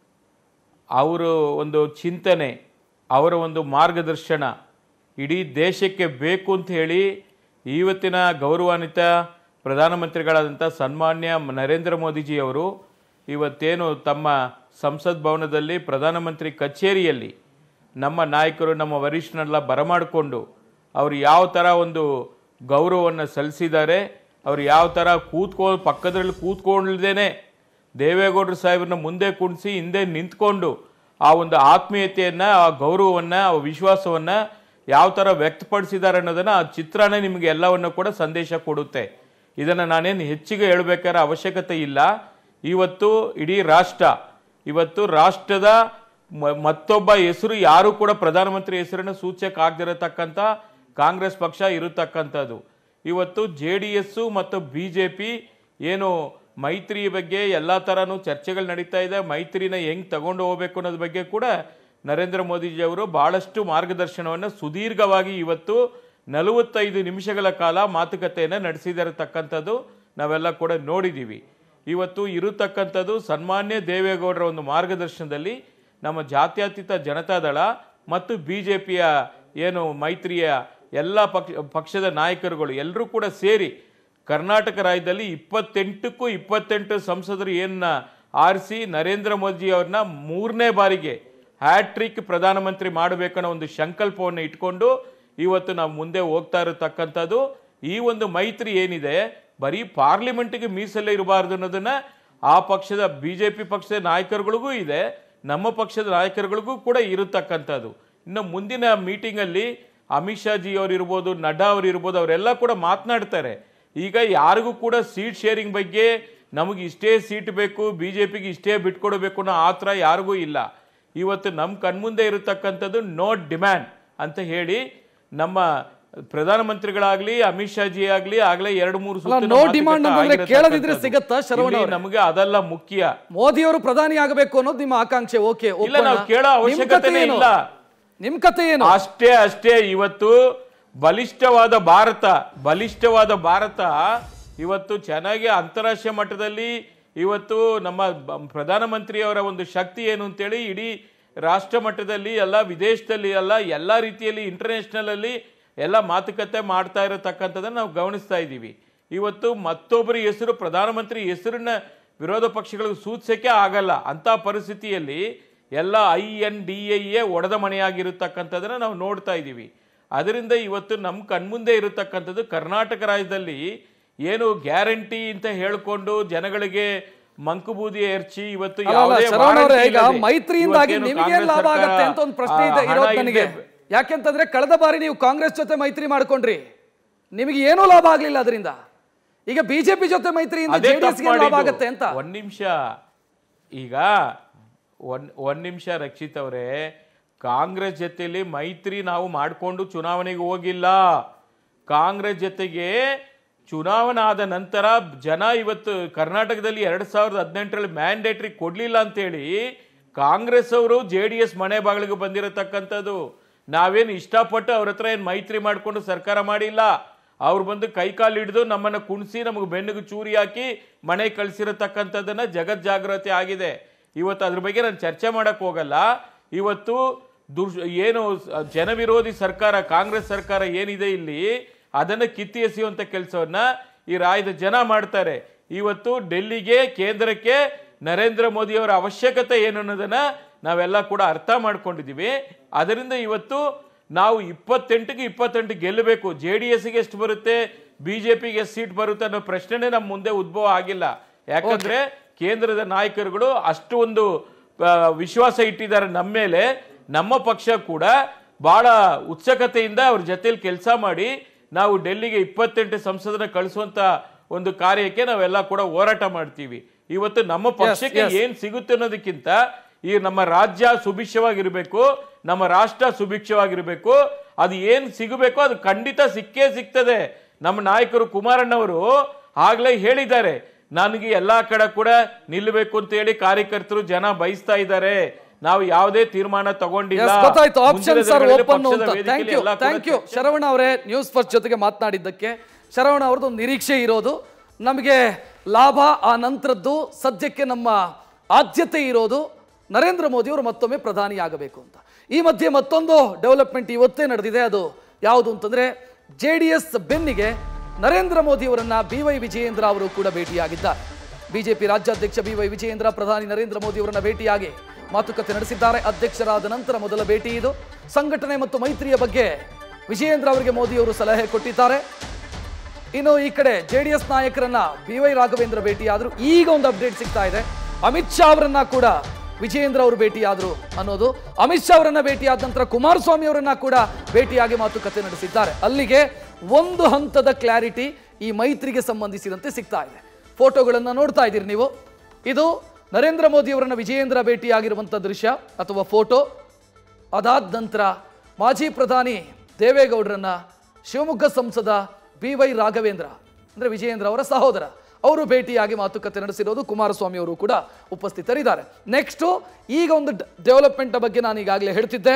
ಅವರ ಒಂದು ಚಿಂತನೆ ಅವರ ಒಂದು ಮಾರ್ಗದರ್ಶನ ಇಡೀ ದೇಶಕ್ಕೆ ಬೇಕು ಅಂತ ಹೇಳಿ ಇವತ್ತಿನ ಗೌರವಾನ್ವಿತ ಪ್ರಧಾನಮಂತ್ರಿಗಳಾದಂಥ ಸನ್ಮಾನ್ಯ ನರೇಂದ್ರ ಮೋದಿಜಿಯವರು ಇವತ್ತೇನು ತಮ್ಮ ಸಂಸತ್ ಭವನದಲ್ಲಿ ಪ್ರಧಾನಮಂತ್ರಿ ಕಚೇರಿಯಲ್ಲಿ ನಮ್ಮ ನಾಯಕರು ನಮ್ಮ ವರಿಷ್ಠನೆಲ್ಲ ಬರಮಾಡಿಕೊಂಡು ಅವರು ಯಾವ ಥರ ಒಂದು ಗೌರವವನ್ನು ಸಲ್ಲಿಸಿದ್ದಾರೆ ಅವ್ರು ಯಾವ ಥರ ಕೂತ್ಕೊ ಪಕ್ಕದಲ್ಲಿ ಕೂತ್ಕೊಳ್ಳದೇನೆ ದೇವೇಗೌಡರು ಸಾಹೇಬ್ರನ್ನ ಮುಂದೆ ಕುಣಿಸಿ ಹಿಂದೆ ನಿಂತ್ಕೊಂಡು ಆ ಒಂದು ಆತ್ಮೀಯತೆಯನ್ನು ಆ ಗೌರವವನ್ನು ಆ ವಿಶ್ವಾಸವನ್ನು ಯಾವ ಥರ ವ್ಯಕ್ತಪಡಿಸಿದ್ದಾರೆ ಅನ್ನೋದನ್ನು ಆ ಚಿತ್ರನೇ ನಿಮಗೆ ಎಲ್ಲವನ್ನು ಕೂಡ ಸಂದೇಶ ಕೊಡುತ್ತೆ ಇದನ್ನು ನಾನೇನು ಹೆಚ್ಚಿಗೆ ಹೇಳಬೇಕಾದ್ರೆ ಅವಶ್ಯಕತೆ ಇಲ್ಲ ಇವತ್ತು ಇಡೀ ರಾಷ್ಟ್ರ ಇವತ್ತು ರಾಷ್ಟ್ರದ ಮ- ಮತ್ತೊಬ್ಬ ಹೆಸರು ಯಾರು ಕೂಡ ಪ್ರಧಾನಮಂತ್ರಿ ಹೆಸರನ್ನು ಸೂಚಕ ಆಗದಿರತಕ್ಕಂಥ ಕಾಂಗ್ರೆಸ್ ಪಕ್ಷ ಇರತಕ್ಕಂಥದ್ದು ಇವತ್ತು ಜೆ ಡಿ ಎಸ್ಸು ಮತ್ತು ಬಿ ಜೆ ಪಿ ಏನು ಮೈತ್ರಿ ಬಗ್ಗೆ ಎಲ್ಲ ಥರನೂ ಚರ್ಚೆಗಳು ನಡೀತಾ ಇದೆ ಮೈತ್ರಿನ ಹೆಂಗೆ ತಗೊಂಡು ಹೋಗ್ಬೇಕು ಅನ್ನೋದ್ರ ಬಗ್ಗೆ ಕೂಡ ನರೇಂದ್ರ ಮೋದಿಜಿ ಅವರು ಬಹಳಷ್ಟು ಮಾರ್ಗದರ್ಶನವನ್ನು ಸುದೀರ್ಘವಾಗಿ ಇವತ್ತು ನಲವತ್ತೈದು ನಿಮಿಷಗಳ ಕಾಲ ಮಾತುಕತೆಯನ್ನು ನಡೆಸಿದಿರತಕ್ಕಂಥದ್ದು ನಾವೆಲ್ಲ ಕೂಡ ನೋಡಿದ್ದೀವಿ ಇವತ್ತು ಇರತಕ್ಕಂಥದ್ದು ಸನ್ಮಾನ್ಯ ದೇವೇಗೌಡರ ಒಂದು ಮಾರ್ಗದರ್ಶನದಲ್ಲಿ ನಮ್ಮ ಜಾತ್ಯತೀತ ಜನತಾದಳ ಮತ್ತು ಬಿ ಜೆ ಪಿಯ ಏನು ಮೈತ್ರಿಯ ಎಲ್ಲ ಪಕ್ಷ ಪಕ್ಷದ ನಾಯಕರುಗಳು ಎಲ್ಲರೂ ಕೂಡ ಸೇರಿ ಕರ್ನಾಟಕ ರಾಜ್ಯದಲ್ಲಿ ಇಪ್ಪತ್ತೆಂಟಕ್ಕೂ ಇಪ್ಪತ್ತೆಂಟು ಸಂಸದರು ಏನ ಆರಿಸಿ ನರೇಂದ್ರ ಮೋದಿ ಅವ್ರನ್ನ ಮೂರನೇ ಬಾರಿಗೆ ಹ್ಯಾಟ್ರಿಕ್ ಪ್ರಧಾನಮಂತ್ರಿ ಮಾಡಬೇಕನ್ನೋ ಒಂದು ಸಂಕಲ್ಪವನ್ನು ಇಟ್ಕೊಂಡು ಇವತ್ತು ನಾವು ಮುಂದೆ ಹೋಗ್ತಾ ಇರತಕ್ಕಂಥದ್ದು ಈ ಒಂದು ಮೈತ್ರಿ ಏನಿದೆ ಬರೀ ಪಾರ್ಲಿಮೆಂಟ್ಗೆ ಮೀಸಲೇ ಇರಬಾರ್ದು ಅನ್ನೋದನ್ನ ಆ ಪಕ್ಷದ ಬಿ ಜೆ ಪಿ ಪಕ್ಷದ ನಾಯಕರುಗಳಿಗೂ ಇದೆ ನಮ್ಮ ಪಕ್ಷದ ನಾಯಕರುಗಳಿಗೂ ಕೂಡ ಇರತಕ್ಕಂಥದ್ದು ಇನ್ನು ಮುಂದಿನ ಮೀಟಿಂಗಲ್ಲಿ ಅಮಿತ್ ಶಾ ಜಿ ಅವ್ರು ಇರ್ಬೋದು ನಡ್ಡಾ ಅವ್ರು ಇರ್ಬೋದು ಅವರೆಲ್ಲ ಕೂಡ ಮಾತನಾಡ್ತಾರೆ ಈಗ ಯಾರಿಗೂ ಕೂಡ ಸೀಟ್ ಶೇರಿಂಗ್ ಬಗ್ಗೆ ನಮಗೆ ಇಷ್ಟೇ ಸೀಟ್ ಬೇಕು ಬಿ ಜೆ ಪಿಗೆ ಇಷ್ಟೇ ಬಿಟ್ಕೊಡ್ಬೇಕು ಅನ್ನೋ ಆ ಥರ ಯಾರಿಗೂ ಇಲ್ಲ ಇವತ್ತು ನಮ್ಮ ಕಣ್ಮುಂದೆ ಇರತಕ್ಕಂಥದ್ದು ನೋ ಡಿಮ್ಯಾಂಡ್ ಅಂತ ಹೇಳಿ ನಮ್ಮ ಪ್ರಧಾನಮಂತ್ರಿಗಳಾಗ್ಲಿ ಅಮಿತ್ ಶಾ ಜಿ ಆಗ್ಲಿ ಆಗ್ಲೇ ಎರಡು ಮೂರು ಅಲ್ಲ, ಸುತ್ತಿನ no ಮಾತುಕತೆ demand ಅಂತಂದ್ರೆ ಆಗಿರತಕ್ಕಂಥದ್ದು. ಕೇಳದಿದ್ರೆ ಸಿಗತ್ತಾ, ಶರವಣ ಇಲ್ಲಿ ಅವ್ರೆ? ನಮಗೆ ಅದೆಲ್ಲ ಮುಖ್ಯ ಮೋದಿಯವರು ಪ್ರಧಾನಿ ಆಗಬೇಕು ಅನ್ನೋದು ನಿಮ್ಮ ಆಕಾಂಕ್ಷೆ ಓಕೆ ಇಲ್ಲ, ನಾವು ಕೇಳೋ ಅವಶ್ಯಕತೆನೇ ಇಲ್ಲ. ನಿಮ್ ಕತೆ ಏನು ಅಷ್ಟೇ ಅಷ್ಟೇ ಇವತ್ತು ಬಲಿಷ್ಠವಾದ ಭಾರತ ಬಲಿಷ್ಠವಾದ ಭಾರತ ಇವತ್ತು ಚೆನ್ನಾಗಿ ಅಂತಾರಾಷ್ಟ್ರೀಯ ಮಟ್ಟದಲ್ಲಿ ಇವತ್ತು ನಮ್ಮ ಬ- ಪ್ರಧಾನಮಂತ್ರಿಯವರ ಒಂದು ಶಕ್ತಿ ಏನು ಅಂತೇಳಿ ಇಡೀ ರಾಷ್ಟ್ರ ಮಟ್ಟದಲ್ಲಿ ಎಲ್ಲ ವಿದೇಶದಲ್ಲಿ ಎಲ್ಲ ಎಲ್ಲ ರೀತಿಯಲ್ಲಿ ಇಂಟರ್ನ್ಯಾಷನಲ್ ಅಲ್ಲಿ ಎಲ್ಲ ಮಾತುಕತೆ ಮಾಡ್ತಾ ಇರತಕ್ಕಂಥದ್ದನ್ನು ನಾವು ಗಮನಿಸ್ತಾ ಇದ್ದೀವಿ ಇವತ್ತು ಮತ್ತೊಬ್ಬರ ಹೆಸರು ಪ್ರಧಾನಮಂತ್ರಿ ಹೆಸರನ್ನ ವಿರೋಧ ಪಕ್ಷಗಳಿಗೆ ಸೂಚಿಸಕ್ಕೆ ಆಗಲ್ಲ ಅಂತ ಪರಿಸ್ಥಿತಿಯಲ್ಲಿ ಎಲ್ಲ ಐ ಎನ್ ಡಿ ಎ ಒಡೆದ ಮನೆಯಾಗಿರತಕ್ಕಂಥದ್ದನ್ನ ನಾವು ನೋಡ್ತಾ ಇದ್ದೀವಿ ಅದರಿಂದ ಇವತ್ತು ನಮ್ಮ ಕಣ್ಮುಂದೆ ಇರತಕ್ಕಂಥದ್ದು ಕರ್ನಾಟಕ ರಾಜ್ಯದಲ್ಲಿ ಏನು ಗ್ಯಾರಂಟಿ ಅಂತ ಹೇಳ್ಕೊಂಡು ಜನಗಳಿಗೆ ಮಂಕುಬೂದಿ ಎರಚಿ ಇವತ್ತು ಅಲ್ಲ, ಅಲ್ಲ, ಯಾವುದೇ ಶರವಣ ಅವರೇ, warranty ಈಗ ಇಲ್ಲದೆ ಮೈತ್ರಿಯಿಂದಾಗಿ ಇವತ್ತೇನು ನಿಮಗೆ ಕಾಂಗ್ರೆಸ್ ಲಾಭ ಸರ್ಕಾರ, ಆಗತ್ತೆ ಅಂತ ಒಂದು ಪ್ರಶ್ನೆ ಇದೆ ಆ, ಹಣ ಇರೋದು ನನಗೆ ಇಲ್ಲದೆ ಯಾಕೆಂತಂದ್ರೆ ಕಳೆದ ಬಾರಿ ನೀವು ಕಾಂಗ್ರೆಸ್ ಜೊತೆ ಮೈತ್ರಿ ಮಾಡ್ಕೊಂಡ್ರಿ ನಿಮಗೆ ಏನೂ ಲಾಭ ಆಗ್ಲಿಲ್ಲ ಅದರಿಂದ ಈಗ ಬಿಜೆಪಿ ಜೊತೆ ಮೈತ್ರಿಯಿಂದ ಅದೇ ಜೆಡಿಎಸ್ ತಪ್ಪು ಲಾಭ ಮಾಡಿದ್ದು. ಆಗತ್ತೆ ಅಂತ ಒಂದ್ ನಿಮಿಷ ಈಗ ಒಂದ್ ಒಂದ್ ನಿಮಿಷ ರಕ್ಷಿತ್ ಅವರೇ ಕಾಂಗ್ರೆಸ್ ಜೊತೆಲಿ ಮೈತ್ರಿ ನಾವು ಮಾಡಿಕೊಂಡು ಚುನಾವಣೆಗೆ ಹೋಗಿಲ್ಲ ಕಾಂಗ್ರೆಸ್ ಜೊತೆಗೆ ಚುನಾವಣೆ ಆದ ನಂತರ ಜನ ಇವತ್ತು ಕರ್ನಾಟಕದಲ್ಲಿ ಎರಡ್ ಸಾವಿರದ ಹದಿನೆಂಟರಲ್ಲಿ ಮ್ಯಾಂಡೇಟ್ರಿ ಕೊಡ್ಲಿಲ್ಲ ಅಂತೇಳಿ ಕಾಂಗ್ರೆಸ್ ಅವರು ಜೆ ಡಿ ಎಸ್ ಮನೆ ಬಾಗಿಲಿಗೆ ಬಂದಿರತಕ್ಕಂಥದ್ದು ನಾವೇನು ಇಷ್ಟಪಟ್ಟು ಅವ್ರ ಹತ್ರ ಏನು ಮೈತ್ರಿ ಮಾಡಿಕೊಂಡು ಸರ್ಕಾರ ಮಾಡಿಲ್ಲ ಅವ್ರು ಬಂದು ಕೈಕಾಲು ಹಿಡಿದು ನಮ್ಮನ್ನ ಕುಣಿಸಿ ನಮಗೆ ಬೆನ್ನಿಗೆ ಚೂರಿ ಹಾಕಿ ಮನೆ ಕಳಿಸಿರತಕ್ಕಂಥದ್ದನ್ನ ಜಗತ್ ಜಾಗೃತಿ ಆಗಿದೆ ಇವತ್ತು ಅದ್ರ ಬಗ್ಗೆ ನಾನು ಚರ್ಚೆ ಮಾಡಕ್ ಹೋಗಲ್ಲ ಇವತ್ತು ದುರ್ ಏನು ಸ- ಜನವಿರೋಧಿ ಸರ್ಕಾರ ಕಾಂಗ್ರೆಸ್ ಸರ್ಕಾರ ಏನಿದೆ ಇಲ್ಲಿ ಅದನ್ನ ಕಿತ್ತಿ ಎಸೆಯುವಂತ ಕೆಲಸವನ್ನ ಈ ರಾಜ್ಯದ ಜನ ಮಾಡ್ತಾರೆ ಇವತ್ತು ಡೆಲ್ಲಿಗೆ ಕೇಂದ್ರಕ್ಕೆ ನರೇಂದ್ರ ಮೋದಿ ಅವರ ಅವಶ್ಯಕತೆ ಏನು ಅನ್ನೋದನ್ನ ನಾವೆಲ್ಲ ಕೂಡ ಅರ್ಥ ಮಾಡ್ಕೊಂಡಿದ್ದೀವಿ ಅದರಿಂದ ಇವತ್ತು ನಾವು ಇಪ್ಪತ್ತೆಂಟಿಗೆ ಇಪ್ಪತ್ತೆಂಟು ಗೆಲ್ಲಬೇಕು ಜೆ ಡಿ ಎಸ್ಗೆ ಎಷ್ಟು ಬರುತ್ತೆ ಬಿಜೆಪಿಗೆ ಎಷ್ಟು ಸೀಟ್ ಬರುತ್ತೆ ಅನ್ನೋ ಪ್ರಶ್ನೆನೇ ನಮ್ಮ ಮುಂದೆ ಉದ್ಭವ ಆಗಿಲ್ಲ ಯಾಕಂದ್ರೆ ಕೇಂದ್ರದ ನಾಯಕರುಗಳು ಅಷ್ಟು ಒಂದು ಆ, ವಿಶ್ವಾಸ ಇಟ್ಟಿದ್ದಾರೆ ನಮ್ಮ ಮೇಲೆ ನಮ್ಮ ಪಕ್ಷ ಕೂಡ ಬಹಳ ಉತ್ಸುಕತೆಯಿಂದ ಅವ್ರ ಜೊತೆಲಿ ಕೆಲಸ ಮಾಡಿ ನಾವು ಡೆಲ್ಲಿಗೆ ಇಪ್ಪತ್ತೆಂಟು ಸಂಸದನ ಕಳಿಸುವಂತ ಒಂದು ಕಾರ್ಯಕ್ಕೆ ನಾವೆಲ್ಲ ಕೂಡ ಹೋರಾಟ ಮಾಡ್ತೀವಿ ಇವತ್ತು ನಮ್ಮ ಪಕ್ಷಕ್ಕೆ yes. ಏನ್ ಸಿಗುತ್ತೆ ಅನ್ನೋದಕ್ಕಿಂತ ಈ ನಮ್ಮ ರಾಜ್ಯ ಸುಭಿಕ್ಷವಾಗಿರ್ಬೇಕು ನಮ್ಮ ರಾಷ್ಟ್ರ ಸುಭಿಕ್ಷವಾಗಿರ್ಬೇಕು ಅದು ಏನ್ ಸಿಗಬೇಕೋ ಅದು ಖಂಡಿತ ಸಿಕ್ಕೇ ಸಿಗ್ತದೆ ನಮ್ಮ ನಾಯಕರು ಕುಮಾರಣ್ಣವರು ಆಗ್ಲೇ ಹೇಳಿದ್ದಾರೆ ನನಗೆ ಎಲ್ಲಾ ಕಡೆ ಕೂಡ ನಿಲ್ಲಬೇಕು ಅಂತ ಹೇಳಿ ಕಾರ್ಯಕರ್ತರು ಜನ ಬಯಸ್ತಾ ಇದ್ದಾರೆ ನಾವು ಯಾವುದೇ ತೀರ್ಮಾನ ತಗೊಂಡಿಲ್ಲ Yes, ಗೊತ್ತಾಯ್ತು ಆಪ್ಷನ್ ಮುಂದಿನ ಸರ್ ದಿನಗಳಲ್ಲಿ ಓಪನ್ ಪಕ್ಷದ ಅಂತ ವೇದಿಕೆಯಲ್ಲಿ ಥ್ಯಾಂಕ್ ಯು ಎಲ್ಲ ಕೂಡ ಥ್ಯಾಂಕ್ ಯು ಚರ್ಚೆ ಶರವಣ ಅವರೇ ನ್ಯೂಸ್ ಫಸ್ಟ್ ಜೊತೆಗೆ ಮಾತನಾಡಿದ್ದಕ್ಕೆ ಶರವಣ ಅವ್ರದ್ದು ಒಂದು ನಿರೀಕ್ಷೆ ಇರೋದು ನಮಗೆ ಲಾಭ ಆ ನಂತರದ್ದು ಸದ್ಯಕ್ಕೆ ನಮ್ಮ ಆದ್ಯತೆ ಇರೋದು ನರೇಂದ್ರ ಮೋದಿ ಅವರು ಮತ್ತೊಮ್ಮೆ ಪ್ರಧಾನಿ ಆಗಬೇಕು ಅಂತ ಈ ಮಧ್ಯೆ ಮತ್ತೊಂದು ಡೆವಲಪ್ಮೆಂಟ್ ಇವತ್ತೇ ನಡೆದಿದೆ ಅದು ಯಾವುದು ಅಂತಂದ್ರೆ ಜೆ ಡಿ ಎಸ್ ಬೆನ್ನಿಗೆ ನರೇಂದ್ರ ಮೋದಿ ಅವರನ್ನ ಬಿ ವೈ ವಿಜಯೇಂದ್ರ ಅವರು ಕೂಡ ಭೇಟಿಯಾಗಿದ್ದಾರೆ ಬಿಜೆಪಿ ರಾಜ್ಯಾಧ್ಯಕ್ಷ ಬಿ ವೈ ವಿಜಯೇಂದ್ರ ಪ್ರಧಾನಿ ನರೇಂದ್ರ ಮೋದಿ ಅವರನ್ನ ಭೇಟಿಯಾಗಿ ಮಾತುಕತೆ ನಡೆಸಿದ್ದಾರೆ ಅಧ್ಯಕ್ಷರಾದ ನಂತರ ಮೊದಲ ಭೇಟಿ ಇದು ಸಂಘಟನೆ ಮತ್ತು ಮೈತ್ರಿಯ ಬಗ್ಗೆ ವಿಜಯೇಂದ್ರ ಅವರಿಗೆ ಮೋದಿ ಅವರು ಸಲಹೆ ಕೊಟ್ಟಿದ್ದಾರೆ ಇನ್ನು ಈ ಕಡೆ ಜೆಡಿಎಸ್ ನಾಯಕರನ್ನ ಬಿ ವೈ ರಾಘವೇಂದ್ರ ಭೇಟಿಯಾದ್ರು ಈಗ ಒಂದು ಅಪ್ಡೇಟ್ ಸಿಗ್ತಾ ಇದೆ ಅಮಿತ್ ಶಾ ಅವರನ್ನ ಕೂಡ ವಿಜಯೇಂದ್ರ ಅವರು ಭೇಟಿಯಾದ್ರು ಅನ್ನೋದು ಅಮಿತ್ ಶಾ ಅವರನ್ನ ಭೇಟಿಯಾದ ನಂತರ ಕುಮಾರಸ್ವಾಮಿ ಅವರನ್ನ ಕೂಡ ಭೇಟಿಯಾಗಿ ಮಾತುಕತೆ ನಡೆಸಿದ್ದಾರೆ ಅಲ್ಲಿಗೆ ಒಂದು ಹಂತದ ಕ್ಲಾರಿಟಿ ಈ ಮೈತ್ರಿಗೆ ಸಂಬಂಧಿಸಿದಂತೆ ಸಿಗ್ತಾ ಇದೆ ಫೋಟೋಗಳನ್ನ ನೋಡ್ತಾ ಇದ್ದೀರಿ ನೀವು ಇದು ನರೇಂದ್ರ ಮೋದಿ ಅವರನ್ನ ವಿಜಯೇಂದ್ರ ಭೇಟಿಯಾಗಿರುವಂಥ ದೃಶ್ಯ ಅಥವಾ ಫೋಟೋ ಅದಾದ ನಂತರ ಮಾಜಿ ಪ್ರಧಾನಿ ದೇವೇಗೌಡರನ್ನ ಶಿವಮೊಗ್ಗ ಸಂಸದ ಬಿ ವೈ ರಾಘವೇಂದ್ರ ಅಂದ್ರೆ ವಿಜಯೇಂದ್ರ ಅವರ ಸಹೋದರ ಅವರು ಭೇಟಿಯಾಗಿ ಮಾತುಕತೆ ನಡೆಸಿರೋದು ಕುಮಾರಸ್ವಾಮಿ ಅವರು ಕೂಡ ಉಪಸ್ಥಿತರಿದ್ದಾರೆ ನೆಕ್ಸ್ಟು ಈಗ ಒಂದು ಡೆವಲಪ್ಮೆಂಟ್ ಬಗ್ಗೆ ನಾನು ಈಗಾಗಲೇ ಹೇಳ್ತಿದ್ದೆ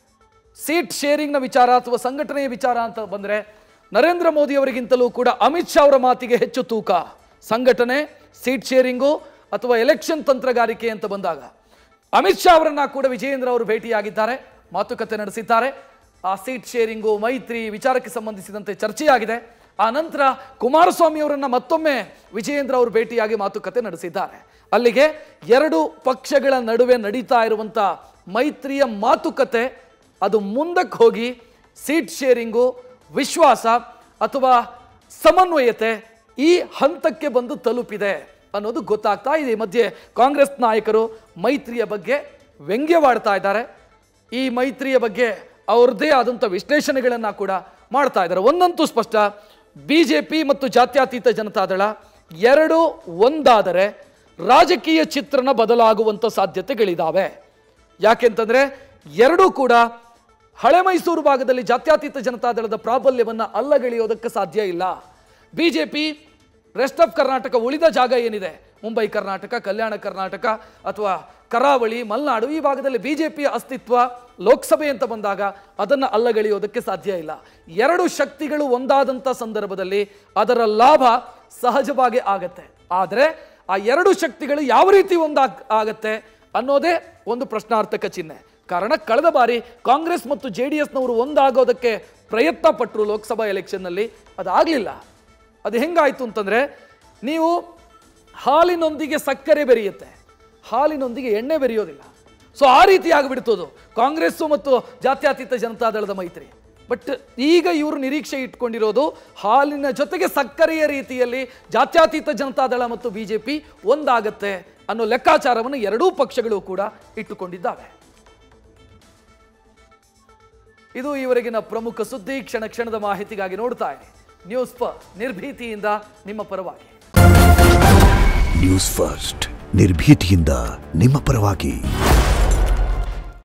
ಸೀಟ್ ಶೇರಿಂಗ್ನ ವಿಚಾರ ಅಥವಾ ಸಂಘಟನೆಯ ವಿಚಾರ ಅಂತ ಬಂದರೆ ನರೇಂದ್ರ ಮೋದಿ ಅವರಿಗಿಂತಲೂ ಕೂಡ ಅಮಿತ್ ಶಾ ಅವರ ಮಾತಿಗೆ ಹೆಚ್ಚು ತೂಕ ಸಂಘಟನೆ ಸೀಟ್ ಶೇರಿಂಗು ಅಥವಾ ಎಲೆಕ್ಷನ್ ತಂತ್ರಗಾರಿಕೆ ಅಂತ ಬಂದಾಗ ಅಮಿತ್ ಶಾ ಅವರನ್ನ ಕೂಡ ವಿಜಯೇಂದ್ರ ಅವರು ಭೇಟಿಯಾಗಿದ್ದಾರೆ ಮಾತುಕತೆ ನಡೆಸಿದ್ದಾರೆ ಆ ಸೀಟ್ ಶೇರಿಂಗು ಮೈತ್ರಿ ವಿಚಾರಕ್ಕೆ ಸಂಬಂಧಿಸಿದಂತೆ ಚರ್ಚೆಯಾಗಿದೆ ಆ ನಂತರ ಕುಮಾರಸ್ವಾಮಿ ಅವರನ್ನ ಮತ್ತೊಮ್ಮೆ ವಿಜಯೇಂದ್ರ ಅವರು ಭೇಟಿಯಾಗಿ ಮಾತುಕತೆ ನಡೆಸಿದ್ದಾರೆ ಅಲ್ಲಿಗೆ ಎರಡು ಪಕ್ಷಗಳ ನಡುವೆ ನಡೀತಾ ಇರುವಂತ ಮೈತ್ರಿಯ ಮಾತುಕತೆ ಅದು ಮುಂದಕ್ಕೆ ಹೋಗಿ ಸೀಟ್ ಶೇರಿಂಗು ವಿಶ್ವಾಸ ಅಥವಾ ಸಮನ್ವಯತೆ ಈ ಹಂತಕ್ಕೆ ಬಂದು ತಲುಪಿದೆ ಅನ್ನೋದು ಗೊತ್ತಾಗ್ತಾ ಇದೆ ಈ ಮಧ್ಯೆ ಕಾಂಗ್ರೆಸ್ ನಾಯಕರು ಮೈತ್ರಿಯ ಬಗ್ಗೆ ವ್ಯಂಗ್ಯವಾಡ್ತಾ ಇದ್ದಾರೆ ಈ ಮೈತ್ರಿಯ ಬಗ್ಗೆ ಅವ್ರದ್ದೇ ಆದಂಥ ವಿಶ್ಲೇಷಣೆಗಳನ್ನು ಕೂಡ ಮಾಡ್ತಾ ಇದ್ದಾರೆ ಒಂದಂತೂ ಸ್ಪಷ್ಟ ಬಿ ಜೆ ಪಿ ಮತ್ತು ಜಾತ್ಯತೀತ ಜನತಾದಳ ಎರಡು ಒಂದಾದರೆ ರಾಜಕೀಯ ಚಿತ್ರಣ ಬದಲಾಗುವಂಥ ಸಾಧ್ಯತೆಗಳಿದ್ದಾವೆ ಯಾಕೆಂತಂದ್ರೆ ಎರಡೂ ಕೂಡ ಹಳೆ ಮೈಸೂರು ಭಾಗದಲ್ಲಿ ಜಾತ್ಯತೀತ ಜನತಾದಳದ ಪ್ರಾಬಲ್ಯವನ್ನ ಅಲ್ಲಗೆಳೆಯೋದಕ್ಕೆ ಸಾಧ್ಯ ಇಲ್ಲ ಬಿಜೆಪಿ ರೆಸ್ಟ್ ಆಫ್ ಕರ್ನಾಟಕ ಉಳಿದ ಜಾಗ ಏನಿದೆ ಮುಂಬೈ ಕರ್ನಾಟಕ ಕಲ್ಯಾಣ ಕರ್ನಾಟಕ ಅಥವಾ ಕರಾವಳಿ ಮಲೆನಾಡು ಈ ಭಾಗದಲ್ಲಿ ಬಿಜೆಪಿಯ ಅಸ್ತಿತ್ವ ಲೋಕಸಭೆ ಅಂತ ಬಂದಾಗ ಅದನ್ನು ಅಲ್ಲಗೆಳೆಯೋದಕ್ಕೆ ಸಾಧ್ಯ ಇಲ್ಲ ಎರಡು ಶಕ್ತಿಗಳು ಒಂದಾದಂಥ ಸಂದರ್ಭದಲ್ಲಿ ಅದರ ಲಾಭ ಸಹಜವಾಗಿ ಆಗತ್ತೆ ಆದರೆ ಆ ಎರಡು ಶಕ್ತಿಗಳು ಯಾವ ರೀತಿ ಒಂದಾಗ್ ಆಗತ್ತೆ ಅನ್ನೋದೇ ಒಂದು ಪ್ರಶ್ನಾರ್ಥಕ ಚಿಹ್ನೆ ಕಾರಣ ಕಳೆದ ಬಾರಿ ಕಾಂಗ್ರೆಸ್ ಮತ್ತು ಜೆ ಡಿ ಎಸ್ನವರು ಒಂದಾಗೋದಕ್ಕೆ ಪ್ರಯತ್ನ ಪಟ್ಟರು ಲೋಕಸಭಾ ಎಲೆಕ್ಷನ್ನಲ್ಲಿ ಅದಾಗಲಿಲ್ಲ ಅದು ಹೆಂಗಾಯ್ತು ಅಂತಂದ್ರೆ ನೀವು ಹಾಲಿನೊಂದಿಗೆ ಸಕ್ಕರೆ ಬೆರೆಯುತ್ತೆ ಹಾಲಿನೊಂದಿಗೆ ಎಣ್ಣೆ ಬೆರೆಯೋದಿಲ್ಲ ಸೊ ಆ ರೀತಿ ಆಗಿಬಿಡ್ತದು ಕಾಂಗ್ರೆಸ್ಸು ಮತ್ತು ಜಾತ್ಯತೀತ ಜನತಾದಳದ ಮೈತ್ರಿ ಬಟ್ ಈಗ ಇವರು ನಿರೀಕ್ಷೆ ಇಟ್ಕೊಂಡಿರೋದು ಹಾಲಿನ ಜೊತೆಗೆ ಸಕ್ಕರೆಯ ರೀತಿಯಲ್ಲಿ ಜಾತ್ಯತೀತ ಜನತಾದಳ ಮತ್ತು ಬಿಜೆಪಿ ಒಂದಾಗತ್ತೆ ಅನ್ನೋ ಲೆಕ್ಕಾಚಾರವನ್ನು ಎರಡೂ ಪಕ್ಷಗಳು ಕೂಡ ಇಟ್ಟುಕೊಂಡಿದ್ದಾವೆ ಇದು ಈವರೆಗಿನ ಪ್ರಮುಖ ಸುದ್ದಿ ಕ್ಷಣ ಕ್ಷಣದ ಮಾಹಿತಿಗಾಗಿ ನೋಡ್ತಾ ಇರಿ ನ್ಯೂಸ್ ಫಸ್ಟ್ ನಿರ್ಭೀತಿಯಿಂದ ನಿಮ್ಮ ಪರವಾಗಿ ನ್ಯೂಸ್ ಫಸ್ಟ್ ನಿರ್ಭೀತಿಯಿಂದ ನಿಮ್ಮ ಪರವಾಗಿ